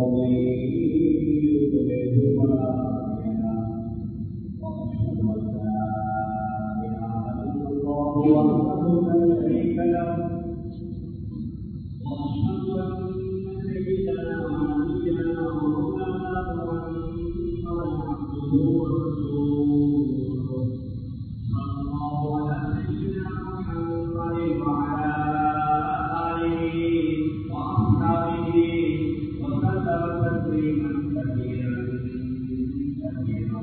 ومن يضلل فلا هادي له واشهد ان لا اله الا الله وحده لا شريك له واشهد ان سيدنا ونبينا ومولانا محمدا عبده ورسوله صلى الله على سيدنا محمد وعلى اله واصحابه وسلم تسليما كثيرا كثيرا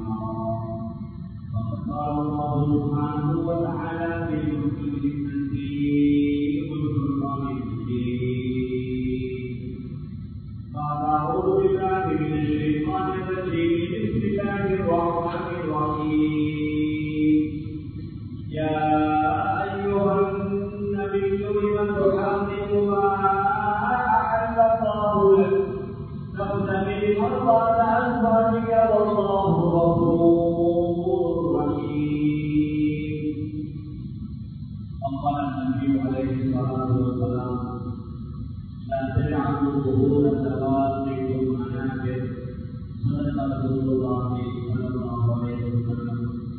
وقد قال الله سبحانه وتعالى في محكم التنزيل والفرقان المجيد بعد أعوذ بالله من الشيطان الرجيم بسم الله الرحمن الرحيم يا أيها النبي لم تحرم ما أحل الله لك تبتغي مرضات أزواجك والله غفور رحيم وقال النبي عليه الصلاة والسلام لا تجعلوا ظهور صلواتكم منابر صدق رسول الله صلى الله عليه وسلم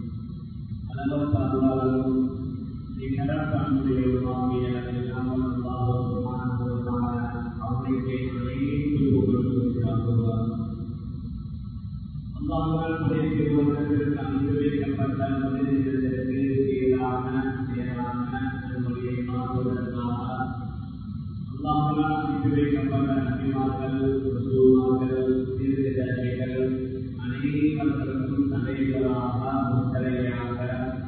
அளவற்ற அருளாளரும் நிகரற்ற அன்புடையவருமாகிய எல்லாம் அல்லாஹ் சுப்ஹானஹு வ தஆலா அவனுக்கே அனைத்து புகழும் உண்டாகுவார். அல்லாஹ்வால் படைத்து உலகத்திற்கு அனுப்பி வைக்கப்பட்ட மனிதர்களுக்கு சீரான நேரான நல்வழியை காட்டுவதற்காக அல்லாஹ்வால் அனுப்பி வைக்கப்பட்ட நபிமார்கள் ரசூல்மார்கள் தீர்க்கதரிசிகள் அனைவருக்கும் தலைவராக முத்தரையாக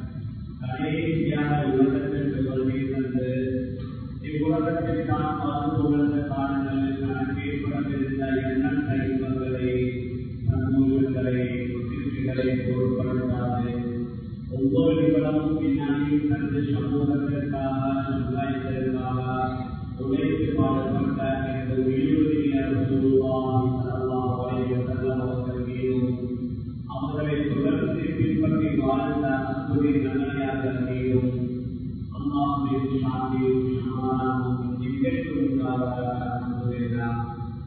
கடைசியாக உலகத்திற்கு வருகை தந்து இவ்வுலகத்தில் தான் வாழ்ந்து உணர்ந்த காலங்களில் கணக்கே பிறந்திருந்த எண்ணற்ற இன்பங்களை சமூகங்களை முயற்சிகளை பொருட்படுத்தாது ஒவ்வொரு நிமிடமும் பின்னாடியும் தனது சமூகத்திற்காக சமுதாயத்திற்காக உழைத்து பாடுபட்ட எனது உயிரிழந்த ரசூலுல்லாஹி ஸல்லல்லாஹு அலைஹி வஸல்லம் அவர்கள் மீதும் அவர்களை தொடர்ந்து பின்பற்றி வாழ்ந்த அன்புடைய நல்லடியார்கள் மீதும் அல்லாஹ்வின் சாந்தியும் சமாதானமும் நிகழ்ச்சி உண்டாவதாக அன்புகிறார்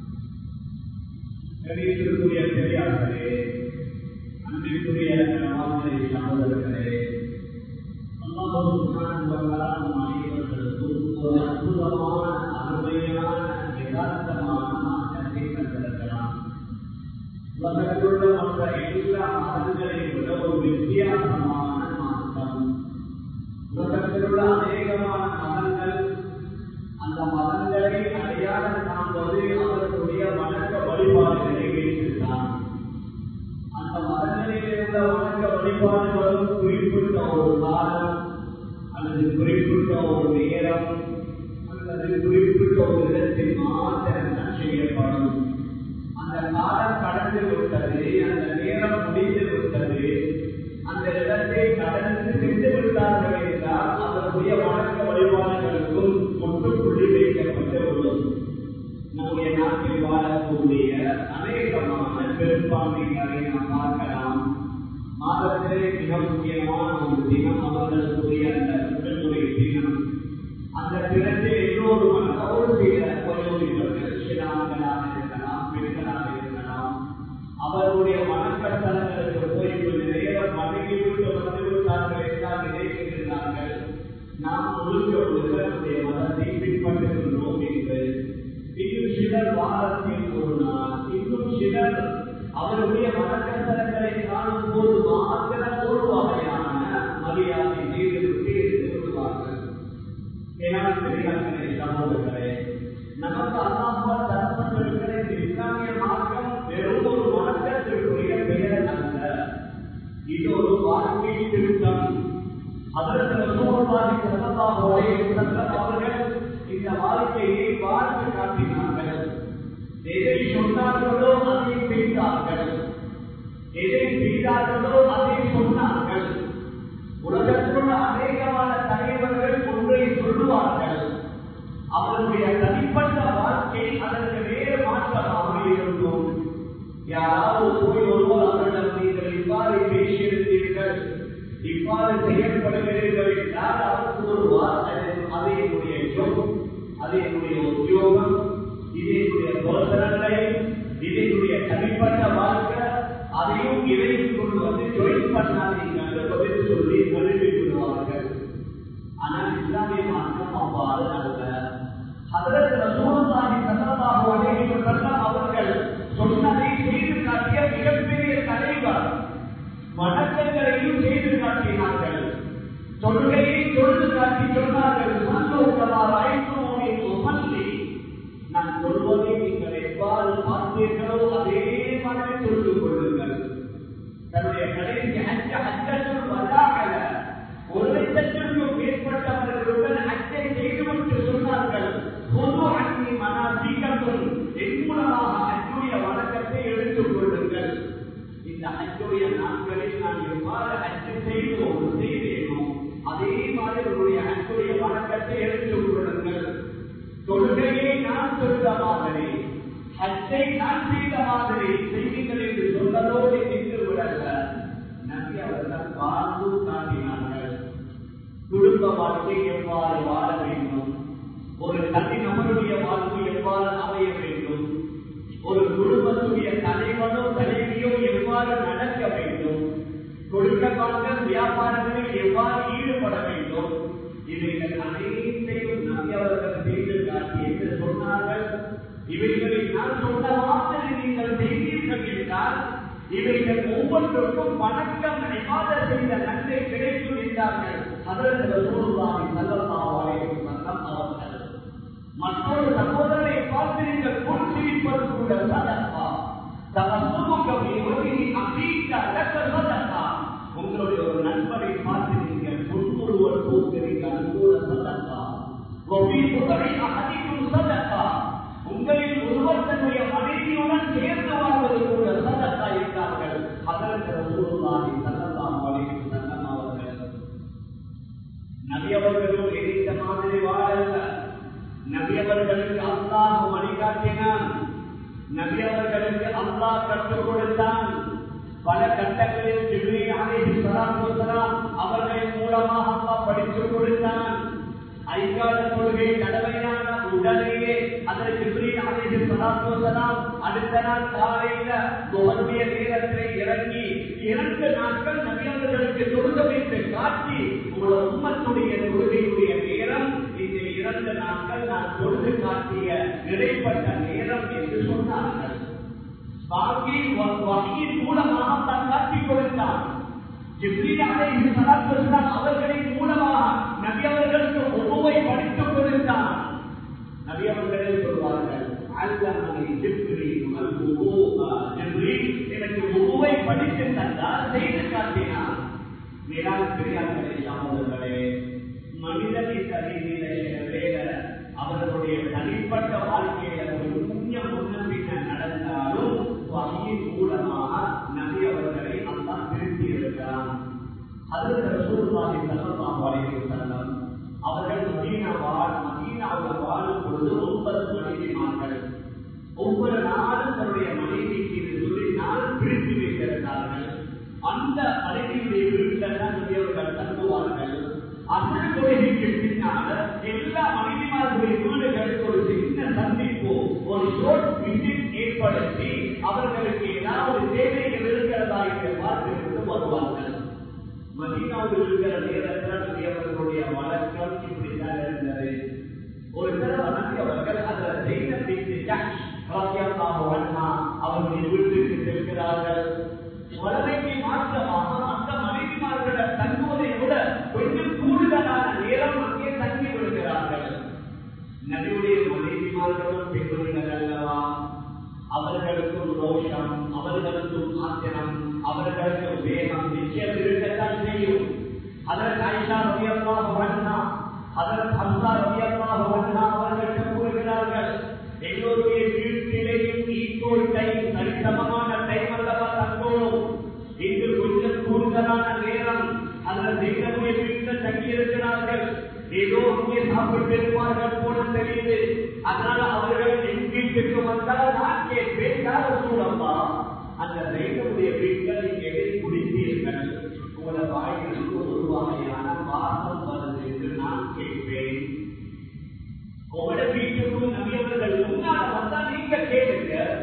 கணித்திற்குரிய பெரியார்களே அன்பிற்குரிய கணவான்களை சகோதரர்களே அல்லாஹ் சுப்ஹானஹு வ தஆலா நம் அனைவர்களுக்கும் ஒரு அற்புதமான அருமையான யதார்த்தமான மாற்றத்தை தந்திருக்கிறான் உலகத்திலுள்ள மற்ற எல்லா மதங்களை விட ஒரு வித்தியாசமான மாற்றம் உலகத்திலுள்ள அநேகமான மதங்கள் அந்த மதங்களை அடையாளம் காண்பது அவர்களுடைய வணக்க வழிபாடுகளை வைத்துத்தான் அந்த மதங்களில் உள்ள வணக்க வழிபாடுகளும் குறிப்பிட்ட ஒரு காலம் அல்லது குறிப்பிட்ட ஒரு நேரம் அல்லது குறிப்பிட்ட ஒரு இடத்தில் மாத்திரம் தான் செய்யப்படும் அந்த காலம் கடந்து விட்டது அந்த நேரம் முடிந்து விட்டது அந்த இடத்தை கடந்து சென்று விட்டார்கள் என்றால் அவருடைய வணக்க வழிபாடுகளுக்கும் முற்றுப்புள்ளி வைக்கப்பட்டு உள்ளது நம்முடைய நாட்டில் வாழக்கூடிய அநேகமான பெரும்பான்மைகளை நாம் பார்க்கலாம் மாதத்திலே மிக முக்கியமான ஒரு தினம் அவர்களுக்குரிய அந்த விடுமுறை தினம் அந்த தினத்தில் எல்லோரும் ஒரு சில வயோதிபர்கள் சிறார்களாக இருக்கலாம் பெண்களாக இருக்கலாம் அவருடைய வணக்கத்தலங்களுக்கு போய் கொஞ்ச நேரம் வணங்கிவிட்டு வந்து விட்டார்கள் என்றால் நினைக்கின்றார்கள் நாம் முழுக்க உலகத்துடைய மதத்தை பின்பற்றுகின்றோம் என்று இன்னும் சிலர் வாரத்தில் ஒரு நாள் இன்னும் சிலர் அவருடைய வணக்கத்தலங்களை காணும் போது மாத்திரம் ஒரு வகையான மரியாதை செய்துவிட்டு விடுவார்கள் ஏனால் பெரியார்களே சகோதரர்களே நமக்கு அல்லாஹால் தரப்பட்டிருக்கிற இந்த இஸ்லாமிய மார்க்கம் வெறும் ஒரு வணக்கத்திற்குரிய பெயர் அல்ல இது ஒரு வாழ்க்கை திருத்தம் அதற்கு ரசூலுல்லாஹி ஸல்லல்லாஹு அலைஹி வஸல்லம் அவர்கள் இந்த வாழ்க்கையை வாழ்ந்து காட்டினார்கள் எதை சொன்னார்களோ அதை செய்தார்கள் எதை செய்தார்களோ அதை சொன்னார்கள் உலகத்தில் அநேகமான தலைவர்கள் ஒன்றை சொல்லுவார்கள் அவருடைய தனிப்பட்ட வாழ்க்கை அதற்கு வேறு மாற்றமாக இருக்கும் யாராவது போய் ஒருவர் அவரிடம் நீங்கள் இவ்வாறு பேசியிருந்தீர்கள் இவ்வாறு செயல்படுகிறீர்கள் என்றால் அவருக்கு ஒரு வார்த்தை அது என்னுடைய ஜோக் அது என்னுடைய உத்தியோகம் இது என்னுடைய பர்சனல் லைஃப் இதனுடைய தனிப்பட்ட வாழ்க்கை அதையும் இதையும் கொண்டு வந்து ஜொயின் பண்ணாதீங்க பதில் சொல்லி நழுவி விடுவார்கள் ஆனால் இஸ்லாமிய மார்க்கம் அவ்வாறு அல்ல அதற்கு ரசூலுல்லாஹி ஸல்லல்லாஹு அலைஹி வஸல்லம் அவர்கள் சொன்னதை செய்து காட்டிய மிகப்பெரிய தலைவர் வணக்கங்களையும் செய்து காட்டினார்கள் தொழுகையை தொழுது காட்டி சொன்னார்கள் சொல்லி நான் சொல்வதை நீங்கள் எவ்வாறு பார்த்தீர்களோ அதே மாதிரி தொழுது கொள்ளுங்கள் தன்னுடைய கடைசி ஹஜ்ஜ ஹஜ்ஜத்துள் வதாகல ஒரு லட்சத்திற்கும் மேற்பட்டவர்களுடன் ஹஜ்ஜை செய்துவிட்டு சொன்னார்கள் பொது அக்னி மனாசீகத்துள் என் மூலமாக ஹஜ்ஜுடைய வணக்கத்தை எடுத்துக் கொள்ளுங்கள் இந்த ஹஜ்ஜுடைய நாட்களில் நான் எவ்வாறு ஹஜ்ஜு செய்தோம் செய்தேனோ அதே மாதிரி உங்களுடைய ஹஜ்ஜுடைய வணக்கத்தை எடுத்துக் கொள்ளுங்கள் தொழுகையை நான் சொல்ல மாதிரி ஹஜ்ஜை நான் செய்த மாதிரி செய்திகள் என்று சொன்னதோடு நின்று விடல நபி அவர்கள் வாழ்ந்து காட்டினார்கள் குடும்ப வாழ்க்கை எவ்வாறு வாழ வேண்டும் ஒரு தனி நபருடைய வாழ்க்கை எவ்வாறு அமைய வேண்டும் ஒரு குடும்பத்துடைய தலைவனோ தலைவியோ எவ்வாறு நடக்க வேண்டும் கொடுக்க வாங்க வியாபாரங்களில் எவ்வாறு ஈடுபட வேண்டும் இவைகள் அனைத்தையும் நம்பி அவர்கள் செய்து காட்டி என்று சொன்னார்கள் இவைகளை நான் சொன்ன மாதிரி நீங்கள் செய்தீர்கள் என்றால் இவைகள் ஒவ்வொன்றுக்கும் வணக்கம் விவாத செய்த நன்மை கிடைக்கும் என்றார்கள் அதற்கு ரசூலுல்லாஹி ஸல்லல்லாஹு அலைஹி வஸல்லம் அவர்கள் மற்றொரு சகோதரரை பார்த்து நீங்கள் புன்சிரிப்பது கூட சதகா தமஸ்துமுக பிவஜி அகீக லக்க சதகா உங்களுடைய ஒரு நண்பரை பார்த்து நீங்கள் புன்முறுவல் பூக்கிறீர்கள் அது கூட சதகா وفي بضع أحدكم صدقة உங்களில் ஒருவர் தன்னுடைய மனைவியுடன் சேர்ந்து வாழ்வது கூட சதக்கா என்றார்கள் அதற்கு ரசூலுல்லாஹி ஸல்லல்லாஹு அலைஹி வஸல்லம் அவர்கள் நபி அவர்களும் எரிந்த மாதிரி வாழல்ல நபி அவர்களுக்கு அல்லாஹ் வழிகாட்டினான் நபி அவர்களுக்கு அல்லாஹ் கற்றுக் கொடுத்தான் பல கட்டங்களில் ஜிப்ரீ அலைஹி ஸலாத்து வஸலாம் அவர்களின் மூலமாக அல்லாஹ் படித்துக் கொடுத்தான் ஐகால தொழுகை கடமையான உடனேயே அதற்கு ஜிப்ரீல் அலைஹி ஸலாத்து வஸலாம் அடுத்த நாள் காலையில முகத்திய நேரத்தை இறங்கி இரண்டு நாட்கள் நபி அவர்களுக்கு தொழுக வைத்து காட்டி உங்களோட உம்மத்துடைய தொழுகையுடைய நேரம் இந்த இரண்டு நாட்கள் நான் தொழுது காட்டிய இடைப்பட்ட நேரம் என்று சொன்னார்கள் பாக்கி வகையின் மூலமாக தான் காட்டிக் கொடுத்தான் ஜிப்ரீல் அலைஹி ஸலாத்து வஸலாம் அவர்களின் மூலமாக நபி அவர்களுக்கு உணவை படித்துக் கொடுத்தான் நபி அவர்களே சொல்வார்கள் அல்லமனி ஜிப்ரீல் அல் உபூஆ ஜிப்ரீல் எனக்கு உணவை படித்து தந்தார் செய்து காட்டினார் மேலான பெரியார்களே சகோதரர்களே மனிதனை தகுதியில வேற அவர்களுடைய தனிப்பட்ட வாழ்க்கையில கொஞ்சம் முன்ன பின்ன நடந்தாலும் வகையின் மூலமாக நபி அவர்களை அல்லா திருத்தி இருக்கிறான் அதற்கு ரசூலுல்லாஹி ஸல்லல்லாஹு அலைஹி வஸல்லம் அவர்கள் மதீனா வாழ் மதீனாவில் வாழும் பொழுது ஒன்பது மனைவிமார்கள் ஒவ்வொரு நாளும் தன்னுடைய மனைவிக்கு இது சொல்லி நாள் பிரித்து வைத்திருந்தார்கள் அந்த மனைவியுடைய வீட்டில் தான் அவர்கள் தங்குவார்கள் அசல் கொள்கைக்கு பின்னால எல்லா மனைவிமார்களுடைய வீடுகளுக்கு ஒரு சின்ன சந்திப்பு ஒரு ஷோர்ட் விசிட் ஏற்படுத்தி அவர்களுக்கு ஏதாவது தேவைகள் இருக்கிறதா என்று பார்த்து வருவார்கள் மதீனாவில் இருக்கிற நேரத்தில் நபி அவர்களுடைய வழக்கம் இப்படித்தான் இருந்தது ஒரு தடவை நபி அவர்கள் அதில் செய்த பேசி அவர்களுடைய வீட்டுக்கு செல்கிறார்கள் வளமைக்கு மாற்றமாக அந்த மனைவிமார்களை தங்குவதை விட கொஞ்சம் கூடுதலான நேரம் அங்கே தங்கி விடுகிறார்கள் நபியுடைய மனைவிமார்களும் பெண்கள் அல்லவா அவர்களுக்கும் ரோஷம் அவர்களுக்கும் ஆத்திரம் அவர்களுக்கு வேகம் நிச்சயம் இருக்கத்தான் செய்யும் அதற்கு ஐஷா ரவியல்லாஹு அன்ஹா அதற்கு ஹம்சா ரவியல்லாஹு அன்ஹா அவர்கள் கூறுகிறார்கள் எல்லோருடைய வீட்டிலேயும் ஈக்குவல் டைம் சரிசமமான டைம் அல்லவா தங்கோம் இன்று கொஞ்சம் கூடுதலான நேரம் அதில் தேவனுடைய வீட்டில் தங்கி இருக்கிறார்கள் ஏதோ அங்கே சாப்பிட்டு இருப்பார்கள் போல தெரியுது அதனால அவர்கள் என் வீட்டுக்கு வந்தால் நான் கேட்பேன் யார் சூழப்பா அந்த தேவனுடைய வீட்டில் நீங்க எதை குடித்தீர்கள் உங்களோட வாய்களுக்கு ஒரு வகையான வாசம் வருது என்று நான் கேட்பேன் உங்களோட வீட்டுக்கும் நபியவர்கள் முன்னால வந்தா நீங்க கேளுங்க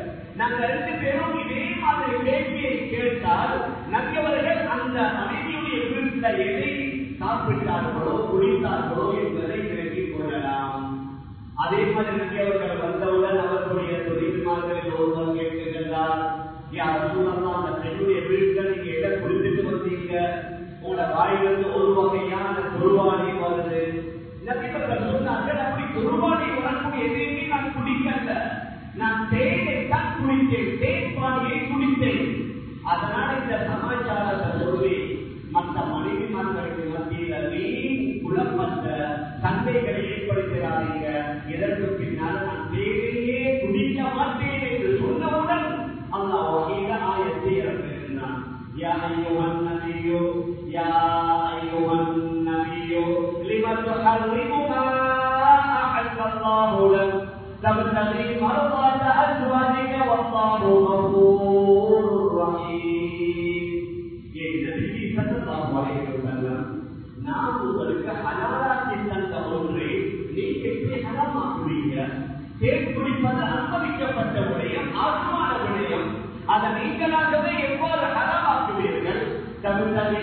நாங்க ரெண்டு பேரும் இதே மாதிரி கேள்வியை கேட்டால் நபியவர்கள் அந்த மனைவியுடைய வீட்டில் எதை சாப்பிட்டார்களோ குடித்தார்களோ என்பதை விலகிக் கொள்ளலாம் அதே மாதிரி நபியவர்கள் வந்தவுடன் அவர்களுடைய தொழில்மார்கள் ஒருவர் கேட்கின்றார் யார் சொல்லலாம் அந்த பெண்ணுடைய வீட்டில் நீங்க எதை குடித்துட்டு வந்தீங்க உங்களோட வாயிலிருந்து ஒரு வகையான குருவானி வருது நபியவர்கள் சொன்னார்கள் அப்படி குருவானி வரக்கூடிய எதையுமே நான் குடிக்கல நான் தேனை தான் குடித்தேன் தேன் பானியை குடித்தேன் அதனால இந்த சமாச்சாரத்தை சொல்லி மற்ற மனைவிமார்களுக்கு மத்தியில வீண் குழப்பத்த சந்தைகளை ஏற்படுத்துகிறாரீங்க இதற்கு பின்னால் நான் தேவையே குடிக்க மாட்டேன் என்று சொன்னவுடன் அல்லா வகையில ஆயத்தை இறங்குகின்றான் யா ஐயோவன் நபியோ யா ஐயோவன் நபியோ லிமன் துஹர்ரிமு மா அஹல்லல்லாஹு லக் تبتغي مرضات أزواجك والله غفور رحيم النبي صلى الله عليه وسلم நான் உங்களுக்கு ஹலாலாக்கி தந்த ஒன்றை நீங்க எப்படி ஹலாமாக்குவீங்க தேன் குடிப்பது அனுமதிக்கப்பட்ட விடயம் ஆத்மான விடயம் அதை நீங்களாகவே எவ்வாறு ஹலாமாக்குவீர்கள் தகுந்ததை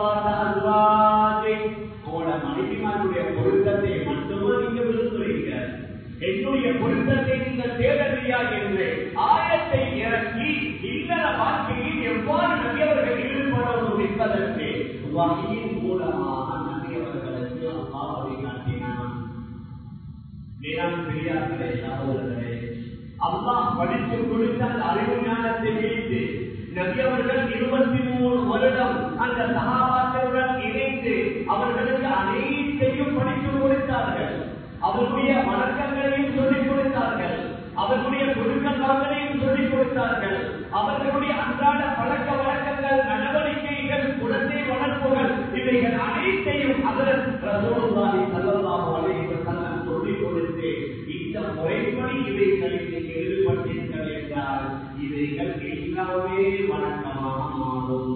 உங்களோட மனைவிமாருடைய பொருத்தத்தை மட்டுமே நீங்க விரும்புறீங்க என்னுடைய பொருத்தத்தை நீங்கள் தேடவில்லையா என்று ஆயத்தை இறக்கி இல்லற வாழ்க்கையில் எவ்வாறு நபியவர்கள் ஈடுபடணும் என்பதற்கு வகையின் மூலமாக நபியவர்களுக்கு அல்லா வழிகாட்டினான் வேளாண் பெரியார்களே சகோதரர்களே அல்லாஹ் படித்து கொடுத்த அந்த அறிவு ஞானத்தை வைத்து நபியவர்கள் இருபத்தி மூணு வருடம் அந்த சகாபாக்களுடன் இணைந்து அவர்களுக்கு அனைத்தையும் படித்து கொடுத்தார்கள் அவருடைய வணக்கங்களையும் சொல்லிக் கொடுத்தார்கள் அவர்களுடைய கொடுக்கங்களையும் சொல்லிக் கொடுத்தார்கள் அவர்களுடைய அன்றாட பழக்க வழக்கங்கள் நடவடிக்கைகள் குழந்தை வளர்ப்புகள் இவைகள் அனைத்தையும் அதன் ரசோல்லாஹி ஸல்லல்லாஹு அலைஹி வஸல்லம் சொல்லிக் கொடுத்து இந்த முறைப்படி இவைகளில் நீங்கள் ஈடுபட்டீர்கள் என்றால் இவைகள் எல்லாமே வணக்கமாக மாறும்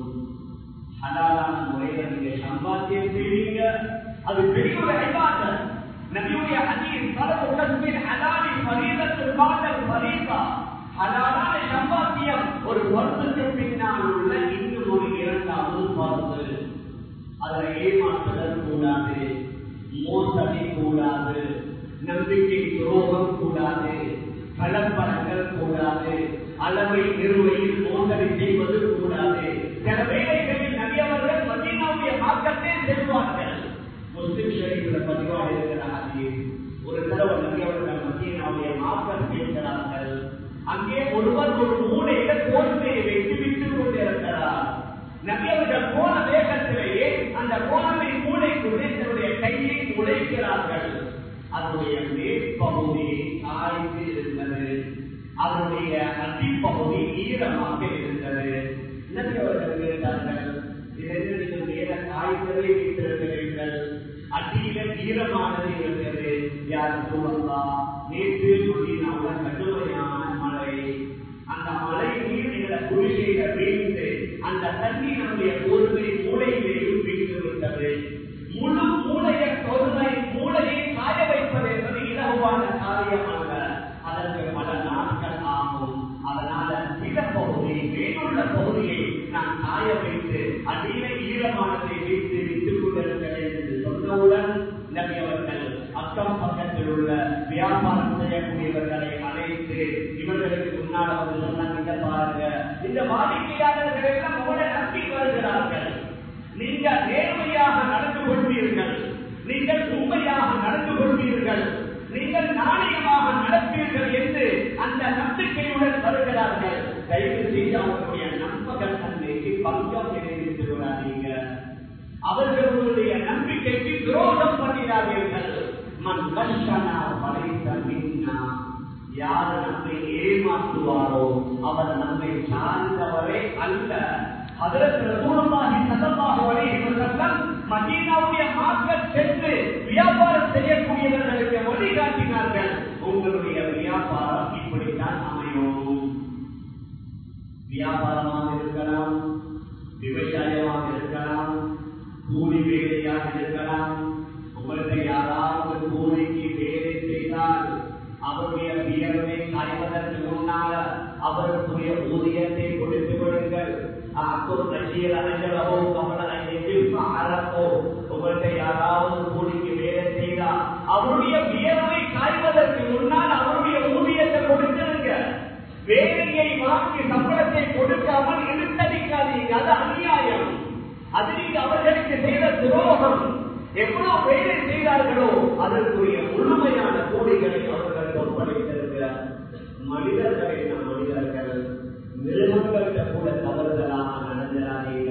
ஹலாலான முறையில் நீங்க சம்பாத்தியம் செய்வீங்க அது பெரிய ஒரு ஐபாதத் நபியுடைய ஹதீஸ் தலபு கஸ்பின் ஹலாலி ஃபரீதத்து பாதல் ஃபரீதா ஹலாலான சம்பாத்தியம் ஒரு வருஷத்துக்கு பின்னால் உள்ள இன்னும் ஒரு இரண்டாவது பருத்து அதில் ஏமாற்றுதல் கூடாது மோசடி கூடாது நம்பிக்கை துரோகம் கூடாது கலப்படங்கள் கூடாது அளவை நிறுவையில் மோசடி செய்வது கூடாது சில வேலைகளில் நபியவர்கள் மதீனாவுடைய மார்க்கத்தை செல்வார்கள் முஸ்லிம் ஷரீஃப்ல பதிவாக இருக்கிற ஹதீஸ் ஒரு தடவை நபியவர்கள் மதீனாவுடைய மார்க்கம் கேட்கிறார்கள் அங்கே ஒருவர் ஒரு மூளையில கோல்மையை வைத்து விட்டுக் கொண்டிருக்கிறார் நபியவர்கள் போன வேகத்திலேயே அந்த கோலமை மூளைக்குள்ளே தன்னுடைய கையை உழைக்கிறார்கள் அதனுடைய மேற்பகுதி காய்ந்து இருந்தது அதனுடைய அடிப்பகுதி ஈரமாக இருந்தது நபியவர்கள் கேட்டார்கள் இதற்கு நீங்கள் மேல காய்கறி வைத்திருக்கிறீர்கள் அடியில ஈரமானது இருக்கிறது யார் சொல்லலாம் நேற்று மதினாவுல கடுமையான மழை அந்த மழை நீர் எங்களை குடிசையில வீழ்ந்து அந்த தண்ணி நம்முடைய பொறுமை மூளையிலேயும் வீழ்ந்து விட்டது முழு மூளைய பொறுமை மூளையை காய வைப்பது என்பது இலகுவான காரியம் அல்ல அதற்கு பல நாட்கள் ஆகும் அதனால சில பகுதி மேலுள்ள பகுதியை நான் காய வைத்து அடியில ஈரமானதை வைத்து விட்டுக் கொண்டிருக்கிறேன் என்று சொன்னவுடன் நபி அவர்கள் அக்கம் பக்கத்தில் உள்ள வியாபாரம் செய்யக்கூடியவர்களை அழைத்து இவர்களுக்கு முன்னால் வந்து சொன்னாங்க பாருங்க இந்த வாடிக்கையாளர்கள் எல்லாம் உங்களை நம்பி வருகிறார்கள் நீங்க நேர்மையாக நடந்து கொள்வீர்கள் நீங்கள் உண்மையாக நடந்து கொள்வீர்கள் நீங்கள் நாணயமாக நடப்பீர்கள் என்று அந்த நம்பிக்கையுடன் வருகிறார்கள் தயவு செய்து அவர்களுடைய நம்பகத் தன்மைக்கு பங்கம் நினைவித்து விடாதீங்க அவர்களுடைய நம்பிக்கைக்கு துரோகம் பண்ணிடாதீர்கள் மண் கஷ்டனா படைத்த மின்னா யார் நம்மை ஏமாற்றுவாரோ அவர் நம்மை சார்ந்தவரே அல்ல அதற்கு ரசூலுல்லாஹி ஸல்லல்லாஹு அலைஹி வஸல்லம் மதீனாவுடைய மார்க்கெட் சென்று வியாபாரம் செய்யக்கூடியவர்களுக்கு வழிகாட்டினார்கள் உங்களுடைய வியாபாரம் இப்படித்தான் அமையும் வியாபாரமாக இருக்கலாம் விவசாயமாக இருக்கலாம் கூலி வேலையாக இருக்கலாம் உங்கள்கிட்ட யாராவது கூலிக்கு வேலை செய்தால் அவருடைய வியர்வை காய்வதற்கு முன்னால அவர் அவர்களுடைய ஊதியத்தை கொடுத்து விடுங்கள் அத்தும் நசீர் அனைஞரவோ கமல அரப்போ உங்கள்கிட்ட யாராவது கூலிக்கு வேலை செய்தா அவருடைய வியர்வை காய்வதற்கு முன்னால் அவருடைய ஊதியத்தை கொடுத்துருங்க வேலையை வாங்கி சம்பளத்தை கொடுக்காமல் இழுத்தடிக்காதீங்க அது அநியாயம் அது நீங்க அவர்களுக்கு செய்த துரோகம் எவ்வளவு வேலை செய்தார்களோ அதற்குரிய முழுமையான கூலிகளை அவர்கள் ஒப்படைத்திருக்கிறார் மனிதர்களை நம் மனிதர்கள் மிருகங்கள்கிட்ட கூட தவறுதலாக நடந்துடாதீங்க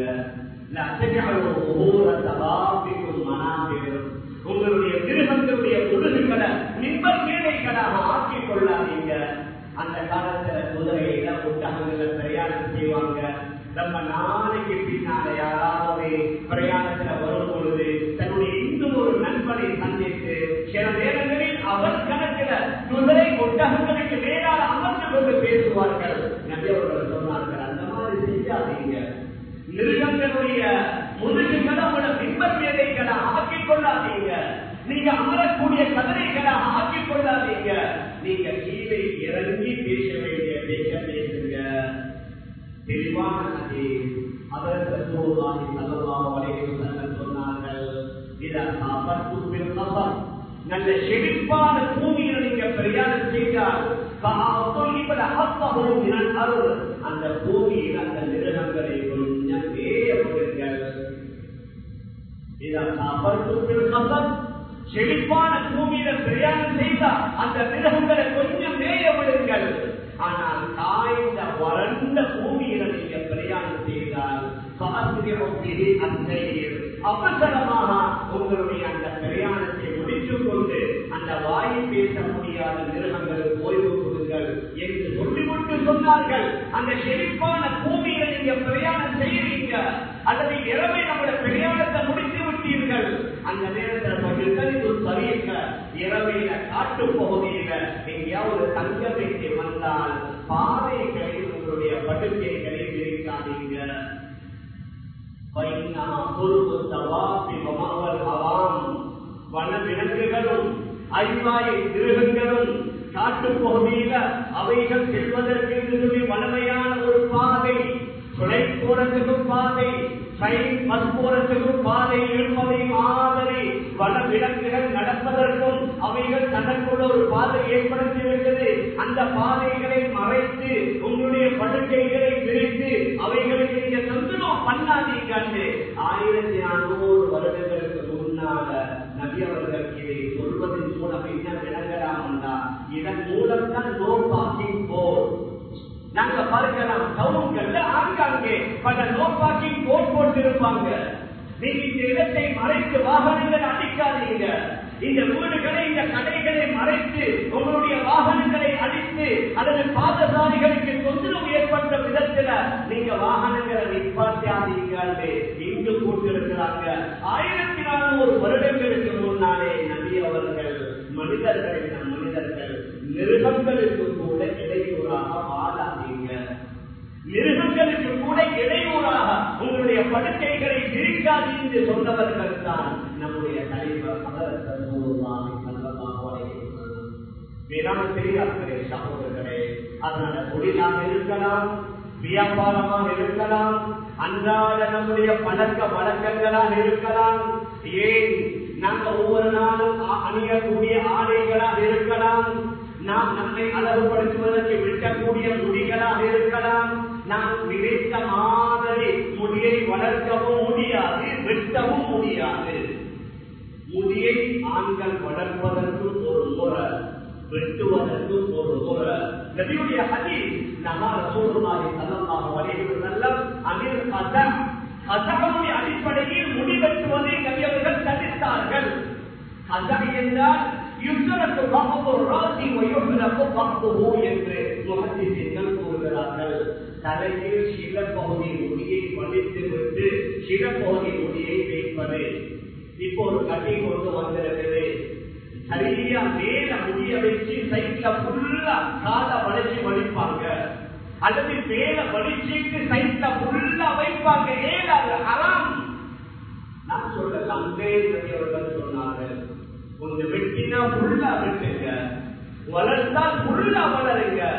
உங்களுடைய மிருகங்களுடைய பொழுதுகளை நிம்மர் மேடைகளாக ஆக்கிக் கொள்ளாதீங்க அந்த காலத்துல குதிரையில ஒட்டகங்களை பிரயாணம் செய்வாங்க நம்ம நாளைக்கு பின்னால யாராவது பிரயாணத்துல வரும் பொழுது தன்னுடைய இன்னும் ஒரு நண்பனை சந்தித்து சில நேரங்களில் அவர் கணக்கில குதிரை ஒட்டகங்களுக்கு மேலால அமர்ந்து கொண்டு பேசுவார்கள் நபியவர்கள் சொன்னார்கள் அந்த மாதிரி செஞ்சாதீங்க மிருகங்களுடைய முதுகுகளை உங்களோட பின்பர் வேலைகளை ஆக்கிக் கொள்ளாதீங்க நீங்க அமரக்கூடிய கதிரைகளை ஆக்கிக் கொள்ளாதீங்க நீங்க கீழே இறங்கி பேச வேண்டிய பேச பேசுங்க தெளிவான நதி அதற்கு சூழ்நாடி நல்லதாக வரைக்கும் சொன்னார்கள் இதன் கபர் நல்ல செழிப்பான பூமியில் நீங்க பிரயாணம் செய்தால் அந்த பூமியில் அந்த மிருகங்களை கொஞ்சம் வேறுங்கள் செழிப்பான பூமியில பிரயாணம் செய்தால் அந்த மிருகங்களை கொஞ்சம் மேய விடுங்கள் ஆனால் காய்ந்த வறண்ட பூமியில நீங்க பிரயாணம் செய்தால் அவசரமாக உங்களுடைய அந்த பிரயாணத்தை முடித்துக் கொண்டு அந்த வாயை பேச முடியாத மிருகங்களுக்கு ஓய்வு கொடுங்கள் என்று சொல்லிவிட்டு சொன்னார்கள் அந்த செழிப்பான பூமியில நீங்க பிரயாணம் செய்யறீங்க அல்லது இரவை நம்முடைய பிரயாணத்தை முடித்து விட்டீர்கள் அந்த நேரத்தில் மகிழ்ந்து சரியக்க இரவையில காட்டு பகுதியில எங்கேயாவது தங்க வேண்டி வந்தால் பாதைகளில் உங்களுடைய படுக்கைகளை விரிக்காதீங்க வனவிலங்குகளும் ஐவாயை மிருகங்களும் காட்டு பகுதியில அவைகள் செல்வதற்கு வனமையான ஒரு பாதை துணை போறதுக்கும் பாதை போறதுக்கும் பாதை இருப்பதை மாதிரி வன விலங்குகள் நடப்பதற்கும் அவைகள் தனக்குள்ள ஒரு பாதை ஏற்படுத்தியிருக்கிறது அந்த பாதைகளை மறைத்து உங்களுடைய படுக்கைகளை விரித்து அவைகளுக்கு நீங்க தொந்தரவு பண்ணாதீங்க ஆயிரத்தி நானூறு வருடங்களுக்கு முன்னால நபி அவர்கள் இதை சொல்வதன் மூலம் என்ன விளங்கலாம்னா இதன் மூலம் தான் நோ பாக்கிங் போர் நாங்க பார்க்கலாம் டவுன்கள்ல ஆங்காங்கே பல நோ பார்க்கிங் போர்ட் போட்டிருப்பாங்க நீங்க இந்த இடத்தை மறைத்து வாகனங்கள் அடிக்காதீங்க இந்த வீடுகளை இந்த கடைகளை மறைத்து உங்களுடைய வாகனங்களை அடித்து அல்லது பாதசாரிகளுக்கு தொந்தரவு ஏற்பட்ட விதத்துல நீங்க வாகனங்களை நிப்பாட்டாதீங்க இங்கு போட்டிருக்கிறாங்க ஆயிரத்தி நானூறு வருடங்களுக்கு முன்னாலே நபி அவர்கள் மனிதர்கள் நம் மனிதர்கள் மிருகங்களுக்கு கூட இடையூறாக வாழாதீங்க மிருகங்களுக்கு கூட இடையூறாக உங்களுடைய படுக்கைகளை விரிக்காது என்று சொன்னவர்கள் தான் நம்முடைய தலைவர் வேளாண் பெரியார்களே சகோதரர்களே அதனால தொழிலாக இருக்கலாம் வியாபாரமாக இருக்கலாம் அன்றாட நம்முடைய பழக்க வழக்கங்களாக இருக்கலாம் ஏன் நாங்க ஒவ்வொரு நாளும் அணியக்கூடிய ஆடைகளாக இருக்கலாம் நாம் நம்மை அளவுபடுத்துவதற்கு விட்டக்கூடிய முடிகளாக இருக்கலாம் நாம் நினைத்த மாதிரி முடியை வளர்க்கவும் முடியாது வெட்டவும் முடியாது முடியை ஆண்கள் வளர்ப்பதற்கு ஒரு முறை வெட்டுவதற்கு ஒரு முறை நபியுடைய ஹதி நகா ரசூலுல்லாஹி ஸல்லல்லாஹு அலைஹி வஸல்லம் அமீர் கஸம் கஸமுடைய அடிப்படையில் முடி வெட்டுவதை நபி அவர்கள் தடுத்தார்கள் கஸம் என்றால் யுத்தரத்து பகுப்பு ராசி வயோகரப்பு பகுப்பு என்று முகத்திசைகள் கூறுகிறார்கள் தலையில் சில பகுதி முடியை வலித்து விட்டு சில பகுதி முடியை வைப்பது இப்போ ஒரு கட்டி கொண்டு வந்திருக்குது சரியா மேல முடிய வச்சு சைட்ல ஃபுல்லா கால வளைச்சு வலிப்பாங்க அல்லது மேல வலிச்சுட்டு சைட்ல ஃபுல்லா வைப்பாங்க ஏன் அது அறாம் நான் சொல்லலாம் அவர்கள் சொன்னார்கள் கொஞ்சம் வெட்டினா ஃபுல்லா வெட்டுங்க வளர்த்தா ஃபுல்லா வளருங்க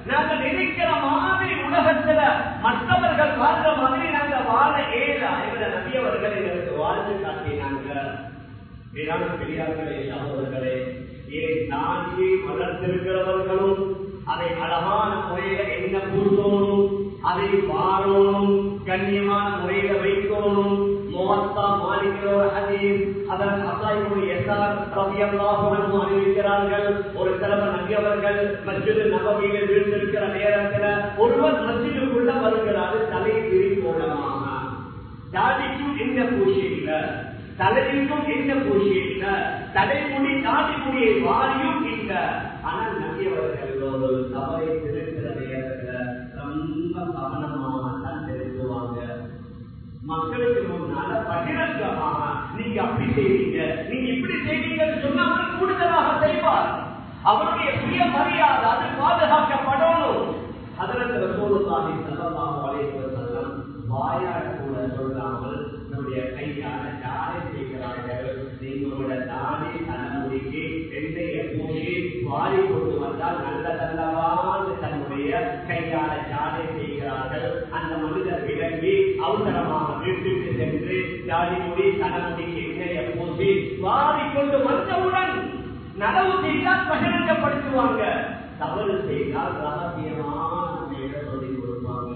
நாங்க நினைக்கிற மாதிரி உலகத்துல மற்றவர்கள் வாழ்ற மாதிரி நாங்க வாழ ஏலா எங்களை நபியவர்கள் எங்களுக்கு வாழ்ந்து காட்டினாங்க வேளாண் பெரியார்களே சகோதரர்களே ஏன் நான்கே வளர்த்திருக்கிறவர்களும் அதை அழகான முறையில என்ன பூசணும் அதை வாழணும் கண்ணியமான முறையில வைக்கணும் முகத்தா மாறிக்கிற ஹதீஸ் அதன் அசாயினுடைய எஸ்ஆர் ரவியல்லாஹுடன் அறிவிக்கிறார்கள் ஒரு தலைவர் நபியவர்கள் மஸ்ஜிது நபவியில வீழ்ந்திருக்கிற நேரத்துல ஒருவர் மஸ்ஜிதுக்குள்ள வருகிறாரு தலை விரிகோணமாக தாடிக்கும் என்ன பூசி இல்ல தலைக்கும் என்ன பூசி இல்ல தலைமுடி தாடி முடியை வாரியும் இல்ல ஆனால் நபியவர்கள் ஒரு தவறை திருக்கிற நேரத்துல ரொம்ப கவனமாக தான் திருத்துவாங்க மக்களுக்கு முன்னால பகிரங்கமாக நீங்க அப்படி செய்வீங்க நீங்க இப்படி செய்வீங்கன்னு சொன்னா அவர் கூடுதலாக செய்வார் அவருடைய சுய மரியாதை அது பாதுகாக்கப்படணும் அதற்கு ரசூலுல்லாஹி ஸல்லல்லாஹு அலைஹி வஸல்லம் வாயாட கூட சொல்லாமல் நம்முடைய கையால ஜாரை செய்கிறார்கள் நீங்களோட தானே தலைமுடிக்கு எண்ணெயை பூசி வாரி கொண்டு வந்தால் நல்லதல்லவான்னு தன்னுடைய கையால ஜாரை செய்கிறார்கள் அந்த மனிதர் விளங்கி அவசரமாக வீட்டுக்கு சென்று ஜாடி முடி தலைமுடிக்கு எண்ணெயை பூசி வாரி கொண்டு வந்தவுடன் நனவு செய்தால் பகிரங்கப்படுத்துவாங்க தவறு செய்தால் ரகசியமான முறையில சொல்லிக் கொடுப்பாங்க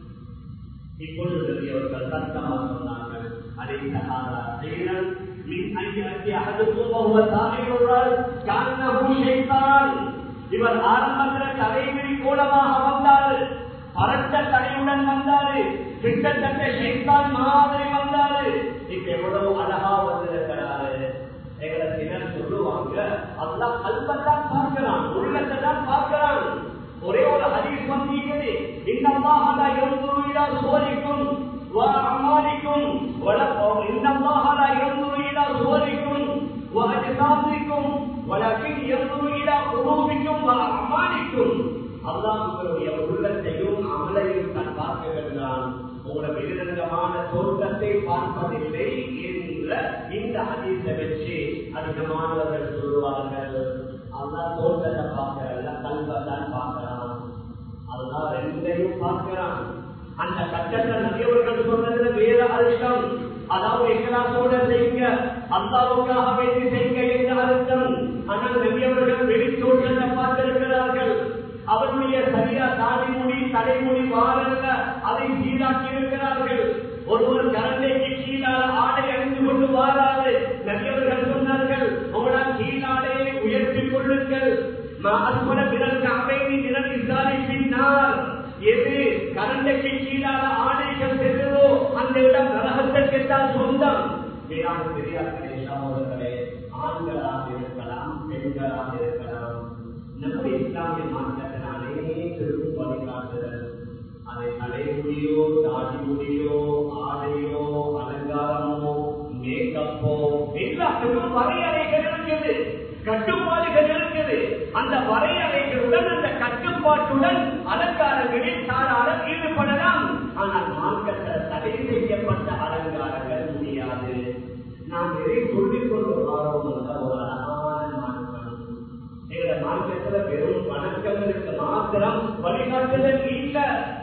இப்பொழுது அவர்கள் சத்தமாக சொன்னார்கள் அதை சகாதா செய்யல் மின் ஐயாத்தி அகதுக்கும் ஒவ்வொரு தாமையுள்ளால் காரணமும் செய்தான் இவர் ஆரம்பத்தில் தலைவிரி கோலமாக வந்தாரு பரட்ட தலையுடன் வந்தாரு கிட்டத்தட்ட செய்தான் மாதிரி வந்தாரு இப்ப எவ்வளவு அழகா வந்திருக்கிறாரு எங்களை சிலர் சொல்லுவாங்க அல்லாஹ் கல்வத்தான் பார்க்கிறான் உள்ளத்தை தான் பார்க்கிறான் ஒரே ஒரு ஹதீஸ் வந்தீங்களே இன்னல்லாஹ் லா யன்துரு இலா சுவரிக்கும் வ அமாலிக்கும் வல இன்னல்லாஹ் லா யன்துரு இலா சுவரிக்கும் வ அஜ்சாமிக்கும் வலக்கின் யன்துரு இலா குலூபிக்கும் வ அமாலிக்கும் அல்லாஹ் உங்களுடைய உள்ளத்தையும் அமலையும் தான் பார்க்கிறான் உங்களோட வெளிரங்கமான தோற்றத்தை பார்ப்பதில்லை என்ற இந்த ஹதீஸை வச்சு அதிகமானவர்கள் சொல்லுவார்கள் அல்லா தோற்றத்தை பார்க்கிறல்ல கல்வை தான் பார்க்கிறான் அல்லா ரெண்டையும் பார்க்கிறான் அந்த கட்டத்தை நிறையவர்கள் சொன்னதுல வேற அர்த்தம் அதாவது இக்கலாசோட செய்யுங்க அல்லாவுக்காக வேண்டி செய்யுங்க என்ற அர்த்தம் ஆனால் நிறையவர்கள் வெளித்தோற்றத்தை பார்த்திருக்கிறார்கள் அவருடைய சரியா தாடி முடி தலைமுடி வாரல்ல அதை சீராக்கி இருக்கிறார்கள் ஒருவர் கரண்டைக்கு கீழால ஆடை அணிந்து கொண்டு வாராது நிறையவர்கள் சொன்னார்கள் உங்களால் கீழாடையை உயர்த்திக் கொள்ளுங்கள் அஸ்மல பிறகு அமைதி நிறம் இசாரி பின்னார் எது கரண்டைக்கு கீழால ஆடைகள் செல்லுதோ அந்த இடம் நரகத்திற்குத்தான் சொந்தம் வேளாண் பெரியார்களே சகோதரர்களே ஆண்களாக இருக்கலாம் பெண்களாக இருக்கலாம் நம்முடைய இஸ்லாமிய மார்க்கத்தில் அனைத்திற்கும் வழிகாட்டுதல் அதை தலைமுடியோ தாடி முடியோ ஆடையோ அலங்காரமோ மேக்கப்போ எல்லாத்துக்கும் வரையறைகள் இருக்குது கட்டுப்பாடுகள் இருக்குது அந்த வரையறைகளுடன் அந்த கட்டுப்பாட்டுடன் அலங்காரங்களில் தாராளம் ஈடுபடலாம் ஆனால் மார்க்கத்தில் தடை செய்யப்பட்ட அலங்காரங்கள் முடியாது நாம் எதை சொல்லிக் கொண்டு வாரோம் என்ற ஒரு அழகான மார்க்கம் எங்களை மார்க்கத்துல வெறும் வணக்கங்களுக்கு மாத்திரம் வழிகாட்டுதல் இல்ல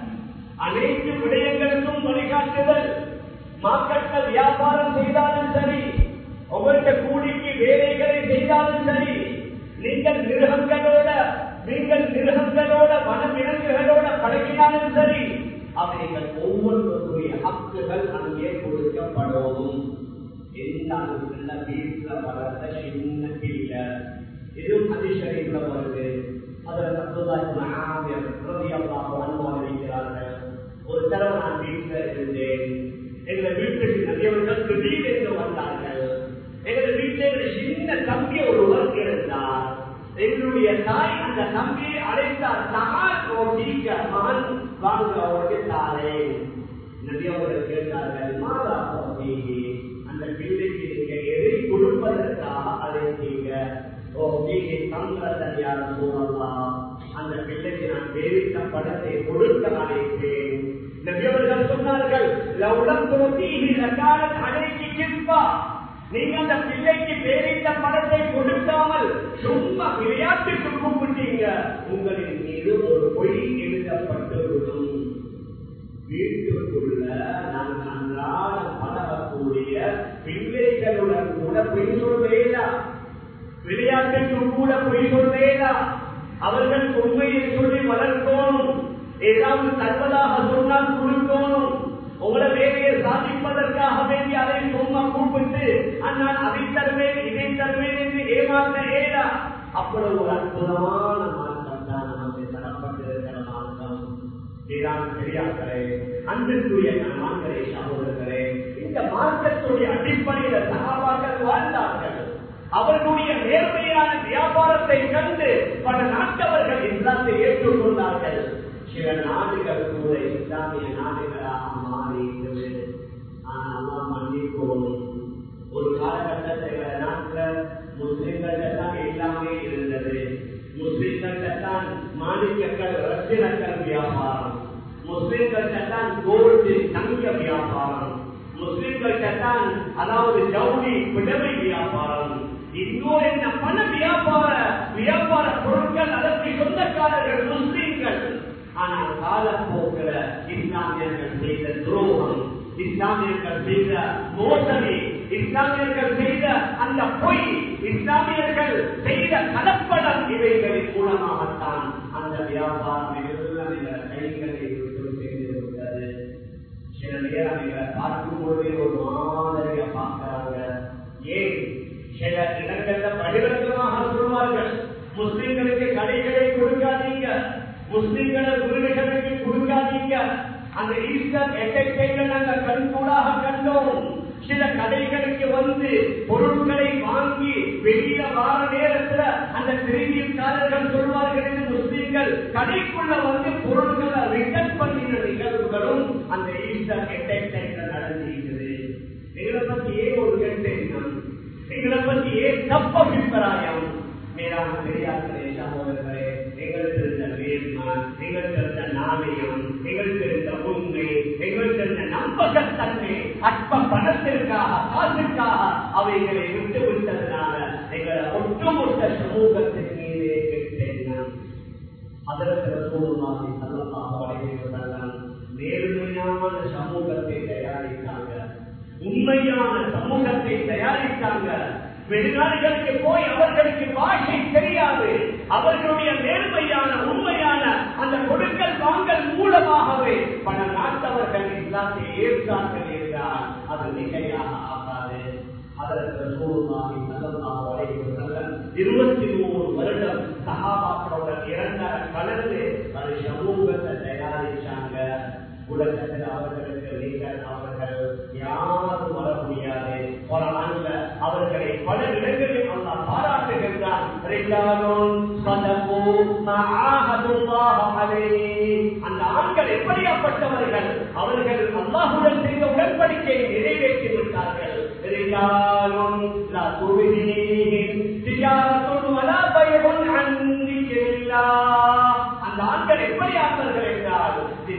அனைத்து விடயங்களுக்கும் வழிகாட்டுதல் மார்க்கெட்ல வியாபாரம் செய்தாலும் சரி உங்கள்கிட்ட கூலிக்கு வேலைகளை செய்தாலும் சரி நீங்கள் மிருகங்களோட நீங்கள் மிருகங்களோட வனவிலங்குகளோட பழகினாலும் சரி அவைகள் ஒவ்வொருவருடைய ஹக்குகள் அங்கே கொடுக்கப்படும் எந்த அளவுக்குள்ள வீட்டுல வளர்ந்த சின்ன பிள்ளை இதுவும் அதிசரிப்புல வருது அதில் அனுபவிக்கிறார்கள் ஒரு தடவை நான் வீட்டில் இருந்தேன் எங்களை வீட்டுக்கு நிறையவர்கள் திடீரென்று வந்தார்கள் எங்கள் வீட்டில் சின்ன தம்பி ஒருவர் இருந்தார் எங்களுடைய தாய் அந்த தம்பியை அழைத்தார் தாய் ஓட்டிக்க மகன் வாங்க அவருக்கு தாரே நபியவர்கள் கேட்டார்கள் மாதா தம்பி அந்த பிள்ளைக்கு நீங்க எதை கொடுப்பதற்காக அழைத்தீங்க ஓ நீங்க தந்திரத்தனியார் சூழலாம் அந்த பிள்ளைக்கு நான் வேறிட்ட படத்தை கொடுக்க அழைத்தேன் நபியவர்கள் சொன்னார்கள் லவுடம் துரத்தீகி லக்காலத் அழைக்கி கிருப்பா நீங்க அந்த பிள்ளைக்கு பேரிட்ட படத்தை கொடுக்காமல் சும்மா விளையாட்டுக்கு கூப்பிட்டீங்க உங்களின் மீது மீது ஒரு பொய் எழுதப்பட்டுவிடும் வீட்டுக்குள்ள நாங்கள் அன்றாடம் பழகக்கூடிய பிள்ளைகளுடன் கூட பொய் சொல்வேலா விளையாட்டுக்கு கூட பொய் சொல்வேலா அவர்கள் உண்மையை சொல்லி வளர்க்கணும் ஏதாவது தற்பதாக சொன்னால் கொடுக்கணும் உங்களை வேலையை சாதிப்பதற்காக வேண்டி அதை சும்மா கூப்பிட்டு நான் அதை தருவேன் இதை தருவேன் என்று ஏமாற்ற ஏதா அவ்வளவு ஒரு அற்புதமான மாற்றம் தான் நமக்கு தரப்பட்டிருக்கிற மாற்றம் இதுதான் பெரியார்களே அன்பிற்குரிய கணவான்களே சகோதரர்களே இந்த மார்க்கத்துடைய அடிப்படையில சகாபாக்கள் வாழ்ந்தார்கள் அவர்களுடைய நேர்மையான வியாபாரத்தை கண்டு பல நாட்டவர்கள் இஸ்லாத்தை ஏற்றுக்கொண்டார்கள் சில நாடுகள் கூட இஸ்லாமிய நாடுகளாக மாறியிருக்கிறது ஆனால் அல்லாஹ் மன்னிப்போம் ஒரு காலகட்டத்தில் நாட்டில் முஸ்லிம்கள் தான் எல்லாமே இருந்தது முஸ்லிம்கள் தான் மாணிக்கங்கள் ரத்தினங்கள் வியாபாரம் முஸ்லிம்கள் தான் கோல்டு தங்க வியாபாரம் முஸ்லிம்கள் தான் அதாவது ஜவுளி விடவை வியாபாரம் இன்னும் என்ன பண வியாபார வியாபார பொருட்கள் அதற்கு சொந்தக்காரர்கள் முஸ்லிம்கள் ஆனால் காலப்போக்கில் இஸ்லாமியர்கள் செய்த துரோகம் இஸ்லாமியர்கள் செய்த மோசடி இஸ்லாமியர்கள் செய்த அந்த பொய் இஸ்லாமியர்கள் செய்த கலப்படம் இவைகளின் மூலமாகத்தான் அந்த வியாபாரம் எல்லாம் எங்கள் கைகளை விட்டு செய்திருக்கிறது சில நேரம் எங்களை பார்க்கும் பொழுதே ஒரு மாதிரியா பார்க்கிறாங்க ஏன் சில இடங்கள்ல பகிரங்கமாக சொல்வார்கள் முஸ்லிம்களுக்கு கடைகளை கொடுக்காதீங்க முஸ்லிம்களை வீடுகளுக்கு கொடுக்காதீங்க அந்த ஈஸ்டர் எட்டை நாங்கள் கண்கூடாக கண்டோம் சில கடைகளுக்கு வந்து பொருட்களை வாங்கி வெளியில வார நேரத்துல அந்த திரும்பியக்காரர்கள் சொல்வார்கள் என்று முஸ்லிம்கள் கடைக்குள்ள வந்து பொருட்களை ரிட்டர்ன் பண்ணின நிகழ்வுகளும் அந்த ஈஸ்டர் எட்டை நடந்திருக்கிறது எங்களை பத்தி ஏன் ஒரு கெட்டெண்ணம் எங்களை பத்தி ஏன் தப்ப அபிப்பிராயம் மேலான பெரியார்களே சகோதரர்களே எங்களுக்கு இருந்த வேர்மா எங்களுக்கு இருந்த நாணயம் எங்களுக்கு இருந்த உண்மை எங்களுக்கு இருந்த நம்பகத்தன்மை அற்ப பணத்திற்காக காசுக்காக அவைகளை விட்டு விட்டதுனால எங்களை ஒட்டுமொத்த சமூகத்தின் மீதே கெட்டெண்ணம் அதற்கு சூழ்நாதி சல்லமாக வரைகிறார்கள் நேர்மையான சமூகத்தை தயாரித்தாங்க உண்மையான சமூகத்தை தயாரித்தாங்க வெளிநாடுகளுக்கு போய் அவர்களுக்கு பாஷை தெரியாது அவர்களுடைய நேர்மையான உண்மையான அந்த கொடுக்கல் வாங்கல் மூலமாகவே பல நாட்டவர்கள் இஸ்லாத்தை ஏற்றார்கள் என்றால் அது மிகையாக ஆகாது அதற்கு சூழ்நாதி நல்லதாக வரைகிறார்கள் இருபத்தி மூணு வருடம் சகாபாக்களுடன் இரண்டர கலந்து அது சமூகத்தை தயாரிச்சாங்க உலகத்தில் அவர்களுக்கு நீங்கள் அவர்கள் யாரும் வர முடியாது ஒரு ஆண்ல அவர்களை பல இடங்களில் அல்லா பாராட்டுகின்றான் அந்த ஆண்கள் எப்படியாப்பட்டவர்கள் அவர்கள் அல்லாஹுடன் செய்த உடன்படிக்கையை நிறைவேற்றி விட்டார்கள் அந்த ஆண்கள் எப்படி ஆண்கள் என்றால்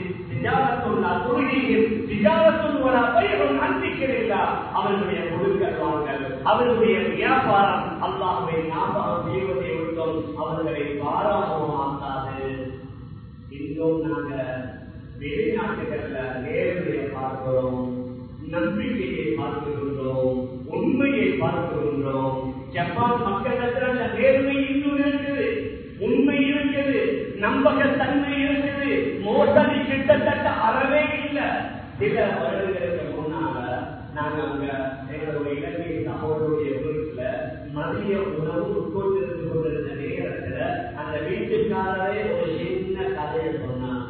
அவர்களுடைய கொடுக்கல் வாங்கல் அவர்களுடைய வியாபாரம் அல்லாஹுவை ஞாபகம் செய்வதை விட்டோம் அவர்களை பாராமவும் ஆக்காது இன்னும் நாங்க வெளிநாட்டுகள்ல நேர்மையை பார்க்கிறோம் நம்பிக்கையை பார்க்கின்றோம் உண்மையை பார்க்கின்றோம் ஜப்பான் மக்களிடத்தில் அந்த நேர்மை இன்னும் இருக்குது உண்மை இருக்குது நம்பகத்தன்மை இருக்குது மோசடி கிட்டத்தட்ட அறவே இல்லை சில வருடங்களுக்கு முன்னால நாங்க அங்க எங்களுடைய இலங்கை சகோதரருடைய வீட்டுல மதிய உணவு உட்கொண்டிருந்து கொண்டிருந்த நேரத்துல அந்த வீட்டுக்காரரே ஒரு சின்ன கதையை சொன்னாங்க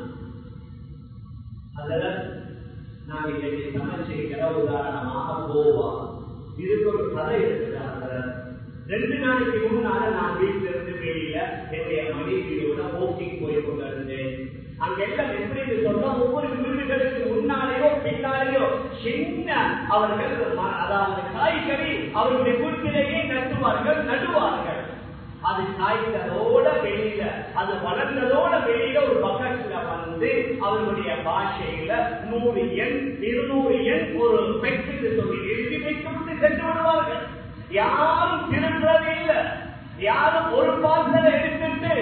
அதுல நான் இன்னைக்கு சமைச்சிருக்கிற உதாரணமாக கோவா இதுக்கு ஒரு கதை இருக்கிறாங்க ரெண்டு நாளைக்கு முன்னால நான் வீட்டில இருந்து வெளியில என்னுடைய மனைவியோட வாக்கிங் போய் கொண்டிருந்தேன் அங்க எல்லாம் எப்படி சொன்னா ஒவ்வொரு வீடுகளுக்கு முன்னாலேயோ பின்னாலேயோ சின்ன அவர்கள் அதாவது காய்கறி அவருடைய வீட்டிலேயே நட்டுவார்கள் நடுவார்கள் அது காய்ந்ததோட வெளியில அது வளர்ந்ததோட வெளியில ஒரு பக்கத்துல வந்து அவர்களுடைய பாஷையில நூறு எண் இருநூறு எண் ஒரு பெற்று சொல்லி எழுதி வைத்துவிட்டு சென்று விடுவார்கள் யாரும் திரும்புறதே இல்லை யாரும் ஒரு பார்சலை எடுத்துட்டு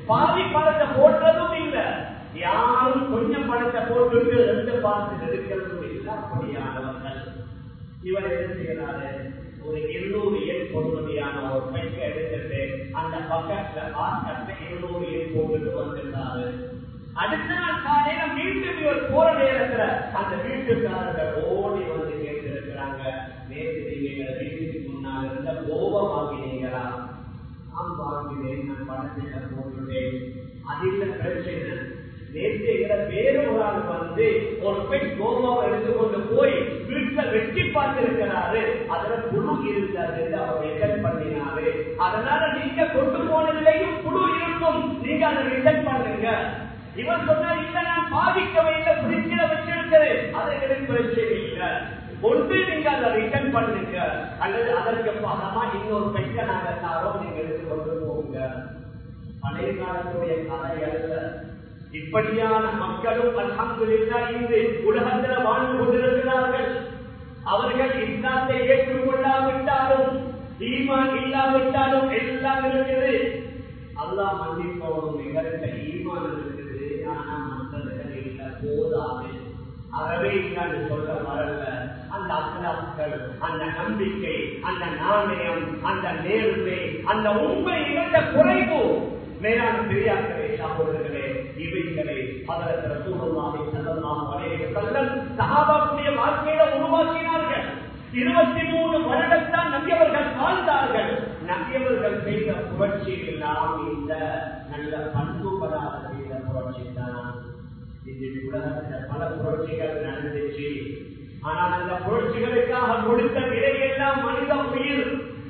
பாதி பணத்தை போடுறதும் இல்ல யாரும் கொஞ்சம் பணத்தை போட்டுட்டு ரெண்டு பார்த்து எடுக்கிறதும் இல்லை அப்படியானவர்கள் இவர் என்ன செய்யறாரு ஒரு இருநூறு ஏன் பொறுமதியான ஒரு பெண்ணை எடுத்துட்டு அந்த பக்கத்துல பாக்கத்துல இருநூறு ஏன் போட்டுட்டு வந்திருந்தாரு அடுத்த நாள் காலையில மீண்டும் இவர் போற நேரத்துல அந்த வீட்டுக்காரர்கள் ஓடி வந்து கேட்டு இருக்கிறாங்க நேற்று நீங்க எங்க வீட்டுக்கு முன்னால் இருந்த கோபம் வாங்கினீங்களா நான் வாங்கினேன் நான் பணத்தை போட்டுட்டேன் அது இல்ல பிரச்சனை நேற்று எங்களை வேறு ஒரு ஆள் வந்து ஒரு பெண் கோபாவை எடுத்துக்கொண்டு போய் வீட்டுல வெட்டி பார்த்திருக்கிறாரு அதுல புழு இருந்தது அவர் ரிட்டர்ன் பண்ணினாரு அதனால நீங்க கொண்டு போனதிலையும் புழு இருக்கும் நீங்க அதை ரிட்டர்ன் பண்ணுங்க இவன் சொன்னார் இல்ல நான் பாதிக்கவே இல்லை பிரிட்ஜில வச்சிருக்கிறேன் அதை எனக்கு பிரச்சனை இல்லை ஒன்று நீங்க அதை ரிட்டர்ன் பண்ணுங்க அல்லது அதற்கு பகமா இன்னொரு பெண்ணை நாங்க தாரோம் நீங்க எடுத்து கொண்டு போங்க பழைய காலத்துடைய கதை அல்ல இப்படியான மக்களும் அல்ஹம்துலில்லா இன்று உலகத்தில் வாழ்ந்து கொண்டிருக்கிறார்கள் அவர்கள் இஸ்லாத்தை ஏற்றுக்கொள்ளாவிட்டாலும் ஈமான் இல்லாவிட்டாலும் எல்லாம் இருக்குது அல்லாஹ் மன்னிப்பவரும் எங்களுக்கு ஈமான் இருக்குது ஆனா மற்றவர்கள் இல்ல போதாது அறவே இல்லாது சொல்ல வரல அந்த அக்கலாக்கள் அந்த நம்பிக்கை அந்த நாணயம் அந்த நேர்மை அந்த உண்மை இவற்ற குறைவு மேலான பெரியார்களே சகோதரர்களே இவைகளை அதற்கு ரசூலுல்லாஹி ஸல்லல்லாஹு அலைஹி வஸல்லம் சஹாபாக்களுடைய வாழ்க்கையில உருவாக்கினார்கள் இருபத்தி மூணு வருடத்தான் நபியவர்கள் வாழ்ந்தார்கள் நபியவர்கள் செய்த புரட்சி எல்லாம் இந்த நல்ல பண்புபடாத செய்த புரட்சி தான் இந்த உலகத்தில் பல புரட்சிகள் நடந்துச்சு ஆனால் அந்த புரட்சிகளுக்காக கொடுத்த விலையெல்லாம் மனித உயிர்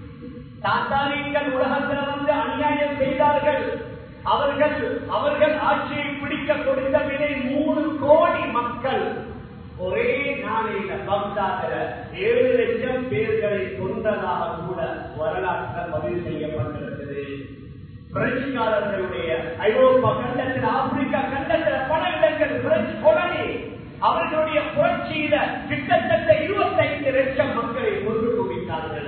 தாத்தாரிகள் உலகத்தில் வந்து அநியாயம் செய்தார்கள் அவர்கள் அவர்கள் ஆட்சியை பிடிக்க கொடுத்த விலை மூணு கோடி மக்கள் ஒரே நாளையில பக்தாகிற ஏழு லட்சம் பேர்களை கொண்டதாக கூட வரலாற்றில் பதிவு செய்யப்பட்டிருக்கிறது பிரெஞ்சுக்காரர்களுடைய ஐரோப்பா கண்டத்தில் ஆப்பிரிக்கா கண்டத்தில் பல இடங்கள் பிரெஞ்சு கொலனி அவர்களுடைய புரட்சியில கிட்டத்தட்ட இருபத்தைந்து லட்சம் மக்களை கொண்டு குவித்தார்கள்